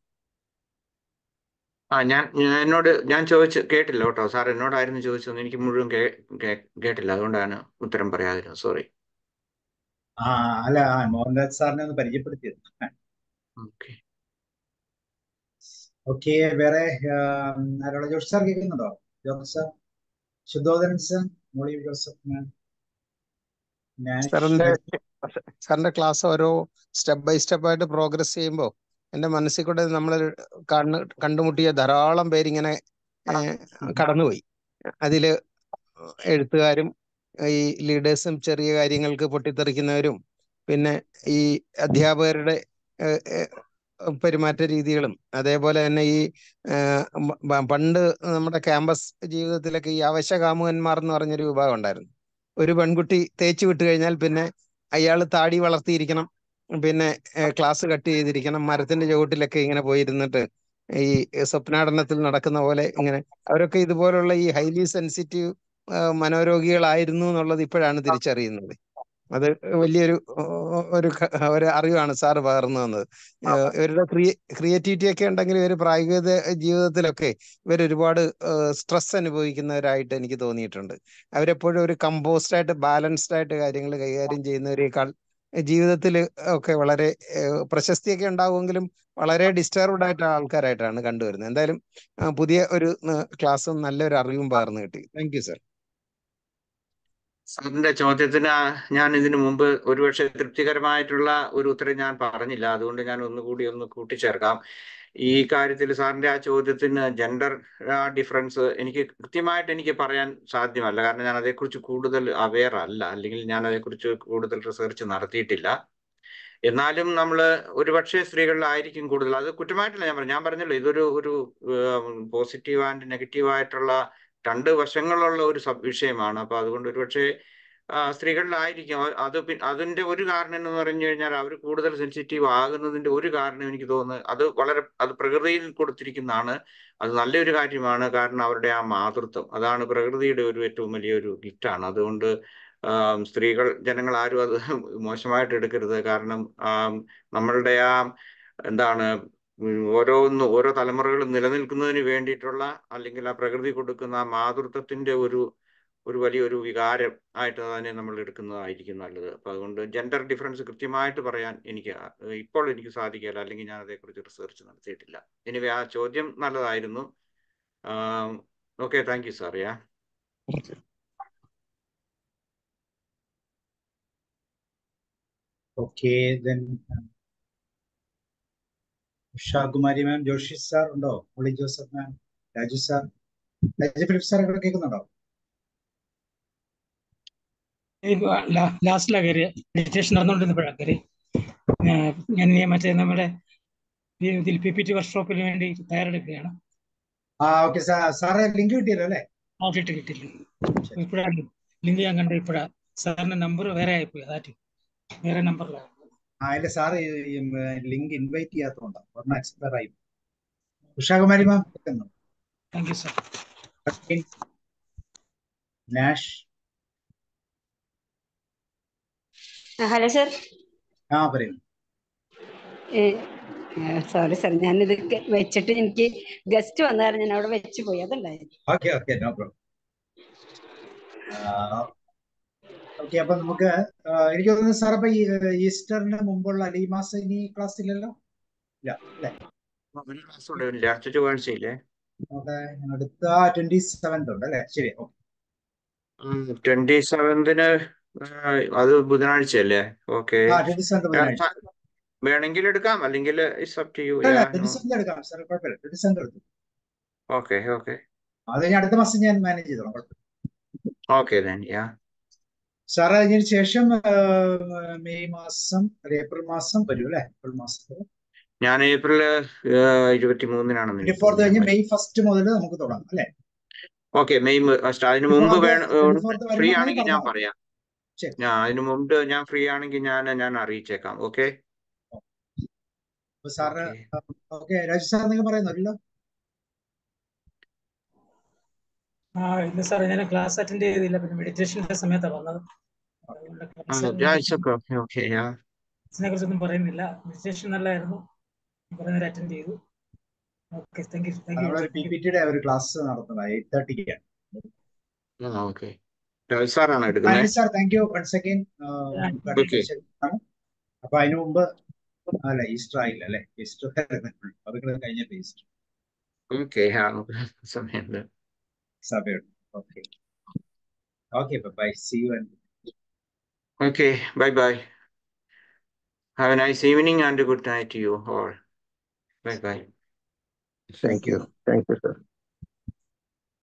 ആ ഞാൻ ഞാൻ എന്നോട് ഞാൻ ചോദിച്ചു കേട്ടില്ല കേട്ടോ സാർ എന്നോടായിരുന്നു ചോദിച്ചത് എനിക്ക് മുഴുവൻ കേ കേ- കേട്ടില്ല അതുകൊണ്ടാണ് ഉത്തരം പറയാതിരുന്നത് സോറി ആ അല്ല ആ, മോഹൻദാസ് സാറിനെ ഒന്ന് പരിചയപ്പെടുത്തിയത് ഓക്കെ ഓക്കെ വേറെ ആം, ആരോടാ ജോഷി സാർ കേൾക്കുന്നുണ്ടോ ജോസഫ് സാർ ശുദ്ധോദരൻ സാർ മോളി ജോസഫ് മാം നാഷ് സാറിന്റെ സാറിന്റെ ക്ലാസ് ഓരോ സ്റ്റെപ്പ് ബൈ സ്റ്റെപ്പ് ആയിട്ട് പ്രോഗ്രസ് ചെയ്യുമ്പോൾ എൻ്റെ മനസ്സിൽ കൂടെ നമ്മൾ കണ്ണ് കണ്ടുമുട്ടിയ ധാരാളം പേരിങ്ങനെ ഏഹ്, കടന്നുപോയി അതില് എഴുത്തുകാരും ഈ ലീഡേഴ്സും ചെറിയ കാര്യങ്ങൾക്ക് പൊട്ടിത്തെറിക്കുന്നവരും പിന്നെ ഈ അധ്യാപകരുടെ ഏഹ്, ഏഹ്, പെരുമാറ്റ രീതികളും അതേപോലെ തന്നെ ഈ ഏഹ്, മ- ബ- പണ്ട് നമ്മുടെ ക്യാമ്പസ് ജീവിതത്തിലൊക്കെ ഈ അവശകാമുകന്മാർ എന്ന് പറഞ്ഞൊരു വിഭാഗം ഉണ്ടായിരുന്നു ഒരു പെൺകുട്ടി തേച്ച് വിട്ട് കഴിഞ്ഞാൽ പിന്നെ അയാൾ താടി വളർത്തിയിരിക്കണം പിന്നെ ഏഹ്, ക്ലാസ് കട്ട് ചെയ്തിരിക്കണം മരത്തിന്റെ ചുവട്ടിലൊക്കെ ഇങ്ങനെ പോയിരുന്നിട്ട് ഈ സ്വപ്നാടനത്തിൽ നടക്കുന്ന പോലെ ഇങ്ങനെ അവരൊക്കെ ഇതുപോലുള്ള ഈ ഹൈലി സെൻസിറ്റീവ് മനോരോഗികളായിരുന്നു എന്നുള്ളത് ഇപ്പോഴാണ് തിരിച്ചറിയുന്നത് അത് വലിയൊരു ഏഹ്, ഒരു ക- ഒരു അറിവാണ് സാറ് പകർന്നു തന്നത് ഏഹ്, ഇവരുടെ ക്രിയ ക്രിയേറ്റിവിറ്റി ഒക്കെ ഉണ്ടെങ്കിൽ ഇവർ പ്രായോഗിക ജീവിതത്തിലൊക്കെ ഇവർ ഒരുപാട് സ്ട്രെസ് അനുഭവിക്കുന്നവരായിട്ട് എനിക്ക് തോന്നിയിട്ടുണ്ട് അവരെപ്പോഴും ഒരു കമ്പോസ്ഡ് ആയിട്ട് ബാലൻസ്ഡ് ആയിട്ട് കാര്യങ്ങൾ കൈകാര്യം ചെയ്യുന്നവരെക്കാൾ ജീവിതത്തിൽ ഒക്കെ വളരെ ഏഹ്, പ്രശസ്തിയൊക്കെ ഉണ്ടാവുമെങ്കിലും വളരെ ഡിസ്റ്റർബ്ഡ് ആയിട്ട് ആൾക്കാരായിട്ടാണ് കണ്ടുവരുന്നത് എന്തായാലും ആ, പുതിയ ഒരു ഏഹ്, ക്ലാസ്സും നല്ലൊരു അറിവും പകർന്നു കിട്ടി താങ്ക് യു സർ സാറിന്റെ ചോദ്യത്തിന് ഞാൻ ഇതിനു മുമ്പ് ഒരുപക്ഷെ തൃപ്തികരമായിട്ടുള്ള ഒരു ഉത്തരം ഞാൻ പറഞ്ഞില്ല അതുകൊണ്ട് ഞാൻ ഒന്നുകൂടി ഒന്ന് കൂട്ടിച്ചേർക്കാം ഈ കാര്യത്തിൽ സാറിന്റെ ആ ചോദ്യത്തിന് ജെൻഡർ ഡിഫറൻസ് എനിക്ക് കൃത്യമായിട്ട് എനിക്ക് പറയാൻ സാധ്യമല്ല കാരണം ഞാൻ അതേക്കുറിച്ച് കൂടുതൽ അവെയർ അല്ല അല്ലെങ്കിൽ ഞാൻ അതേക്കുറിച്ച് കൂടുതൽ റിസർച്ച് നടത്തിയിട്ടില്ല എന്നാലും നമ്മൾ ഒരുപക്ഷെ സ്ത്രീകളിലായിരിക്കും കൂടുതൽ അത് കുറ്റമായിട്ടല്ല ഞാൻ പറഞ്ഞു ഞാൻ പറഞ്ഞല്ലോ ഇതൊരു ഒരു പോസിറ്റീവ് ആൻഡ് നെഗറ്റീവ് ആയിട്ടുള്ള രണ്ട് വശങ്ങളുള്ള ഒരു സബ് വിഷയമാണ് അപ്പൊ അതുകൊണ്ട് ഒരുപക്ഷെ ആ, സ്ത്രീകളിലായിരിക്കും അ- അത് പി- അതിന്റെ ഒരു കാരണം എന്ന് പറഞ്ഞു കഴിഞ്ഞാൽ അവർ കൂടുതൽ സെൻസിറ്റീവ് ആകുന്നതിന്റെ ഒരു കാരണം എനിക്ക് തോന്നുന്നത് അത് വളരെ അത് പ്രകൃതിയിൽ കൊടുത്തിരിക്കുന്നതാണ് അത് നല്ലൊരു കാര്യമാണ് കാരണം അവരുടെ ആ മാതൃത്വം അതാണ് പ്രകൃതിയുടെ ഒരു ഏറ്റവും വലിയൊരു ഗിഫ്റ്റാണ് അതുകൊണ്ട് ആം, സ്ത്രീകൾ ജനങ്ങൾ ആരും അത് മോശമായിട്ട് എടുക്കരുത് കാരണം ആം, നമ്മളുടെ ആ എന്താണ് ഉം, ഓരോന്ന് ഓരോ തലമുറകളും നിലനിൽക്കുന്നതിന് വേണ്ടിയിട്ടുള്ള അല്ലെങ്കിൽ ആ പ്രകൃതി കൊടുക്കുന്ന ആ മാതൃത്വത്തിന്റെ ഒരു ഒരു വലിയൊരു വികാരം ആയിട്ട് തന്നെ നമ്മൾ എടുക്കുന്നതായിരിക്കും നല്ലത് അപ്പൊ അതുകൊണ്ട് ജെൻഡർ ഡിഫറൻസ് കൃത്യമായിട്ട് പറയാൻ എനിക്ക് ആ- ഇപ്പോൾ എനിക്ക് സാധിക്കില്ല അല്ലെങ്കിൽ ഞാൻ അതേക്കുറിച്ച് റിസർച്ച് നടത്തിയിട്ടില്ല എനിവേ ആ ചോദ്യം നല്ലതായിരുന്നു okay thank you sir yeah okay then Ushakumari ma'am Joshi sir ഉണ്ടോ മുളി Joseph ma'am Raju sir Raju Philip sir ഇവിടെ കേൾക്കുന്നുണ്ടോ ലാസ്റ്റിലാണ് കയറിയ മെഡിറ്റേഷൻ നടന്നുകൊണ്ടിരുന്നപ്പോഴാണ് കയറി ഏഹ് ഞാൻ ഈ മറ്റേ നമ്മുടെ ഈ ഇതിൽ പി പി ടി വർക്ക്ഷോപ്പിന് വേണ്ടി തയ്യാറെടുക്കുകയാണ് ആ ഓക്കെ സാർ സാറ് ലിങ്ക് കിട്ടിയല്ലോ അല്ലേ ആ കിട്ടി കിട്ടില്ല ഇപ്പോഴാണ് ലിങ്ക് ഞാൻ കണ്ടത് ഇപ്പോഴാ സാറിന്റെ നമ്പർ വേറെ ആയിപ്പോയി അതാറ്റ് വേറെ നമ്പറിലാണ് ആ അല്ല സാറ് ലിങ്ക് ഇൻവൈറ്റ് ചെയ്യാത്തതുകൊണ്ടാണ് ഒരെണ്ണം എക്സ്പയർ ആയി ഉഷാകുമാരി മാം കേൾക്കുന്നു thank you sir Nash hello sir ആ പറയൂ സോറി സർ ഞാനിത് ക- വെച്ചിട്ട് എനിക്ക് ഗസ്റ്റ് വന്ന കാരണം ഞാൻ അവിടെ വെച്ച് പോയി അതുണ്ടായിരുന്നു okay okay no problem okay അപ്പൊ നമുക്ക് ആ, എനിക്ക് തോന്നുന്നു സാർ അപ്പൊ ഈ ഈസ്റ്ററിന് മുമ്പുള്ള അല്ലെ ഈ മാസം ഇനി ക്ലാസ് ഇല്ലല്ലോ ഇല്ല അല്ലേ ഒരു ക്ലാസ് കൂടെ ഇല്ല അടുത്ത ചൊവ്വാഴ്ചയില്ലേ നമുക്ക് അടുത്ത ട്വന്റി സെവൻത് ഉണ്ട് അല്ലേ ശരി ട്വന്റി സെവന്തിന് അത് ബുധനാഴ്ചയല്ലേ ഓക്കെ ആ ട്വന്റി സെവൻത് ബുധനാഴ്ച വേണമെങ്കിൽ എടുക്കാം അല്ലെങ്കിൽ ഇറ്റ്സ് അപ് ടു യു അല്ല ട്വന്റി സെവൻത് എടുക്കാം സാർ കുഴപ്പമില്ല ട്വന്റി സെവൻത് എടുത്തു ഓക്കെ ഓക്കെ അത് കഴിഞ്ഞ് അടുത്ത മാസം ഞാൻ മാനേജ് ചെയ്തോളാം കുഴപ്പമില്ല ഓക്കെ then യാ സാർ അതിന് ശേഷം ആ, മെയ് മാസം അല്ല ഏപ്രിൽ മാസം വരും അല്ലേ ഏപ്രിൽ മാസത്തിൽ ഞാൻ ഏപ്രിൽ ഇരുപത്തി മൂന്നിനാണെന്ന് ട്വന്റി ഫോർത്ത് കഴിഞ്ഞ് മെയ് ഫസ്റ്റ് മുതൽ നമുക്ക് തുടങ്ങാം അല്ലേ ഓക്കെ മെയ് ഫസ്റ്റ് അതിന് മുമ്പ് വേണം ട്വന്റി ഫോർത്ത് ഫ്രീ വരുമ്പോൾ ആണെങ്കിൽ ഞാൻ പറഞ്ഞാൽ പറയാം ശരി ഞാൻ അതിന് മുമ്പ് ഞാൻ ഫ്രീ ആണെങ്കിൽ ഞാൻ ഞാൻ അറിയിച്ചേക്കാം ഓക്കെ അപ്പൊ sir okay okay Raju sir നിങ്ങൾ പറയുന്നല്ലോ ആ ഇല്ല സാർ ഞാൻ ക്ലാസ് അറ്റൻഡ് ചെയ്തില്ല പിന്നെ മെഡിറ്റേഷന്റെ സമയത്താണ് വന്നത് അതുകൊണ്ട് ക്ലാസ് ഓക്കെ ഓക്കെ യാ ക്ലാസിനെ കുറിച്ചൊന്നും പറയുന്നില്ല മെഡിറ്റേഷൻ നല്ലതായിരുന്നു കുറെ നേരം അറ്റൻഡ് ചെയ്തു okay thank you thank you നമ്മളൊരു പി പി ടിയുടെ ഒരു ക്ലാസ് നടത്തുന്നത് എയ്റ്റ് തേർട്ടിക്കാണ് ഓക്കെ രാജ് സാറാണ് എടുക്കുന്നത് Anil sir thank you once again okay അപ്പൊ അതിനു മുമ്പ് അല്ല ഈസ്റ്റർ ആയില്ല അല്ലെ ഈസ്റ്റർ അതുകൂടെ കഴിഞ്ഞിട്ട് ഈസ്റ്റർ ഓക്കെ സമയമുണ്ട് സഭയുണ്ട് okay okay bye see you and Okay, bye bye. Have a nice evening and a good night to you all. Bye bye thank you thank you sir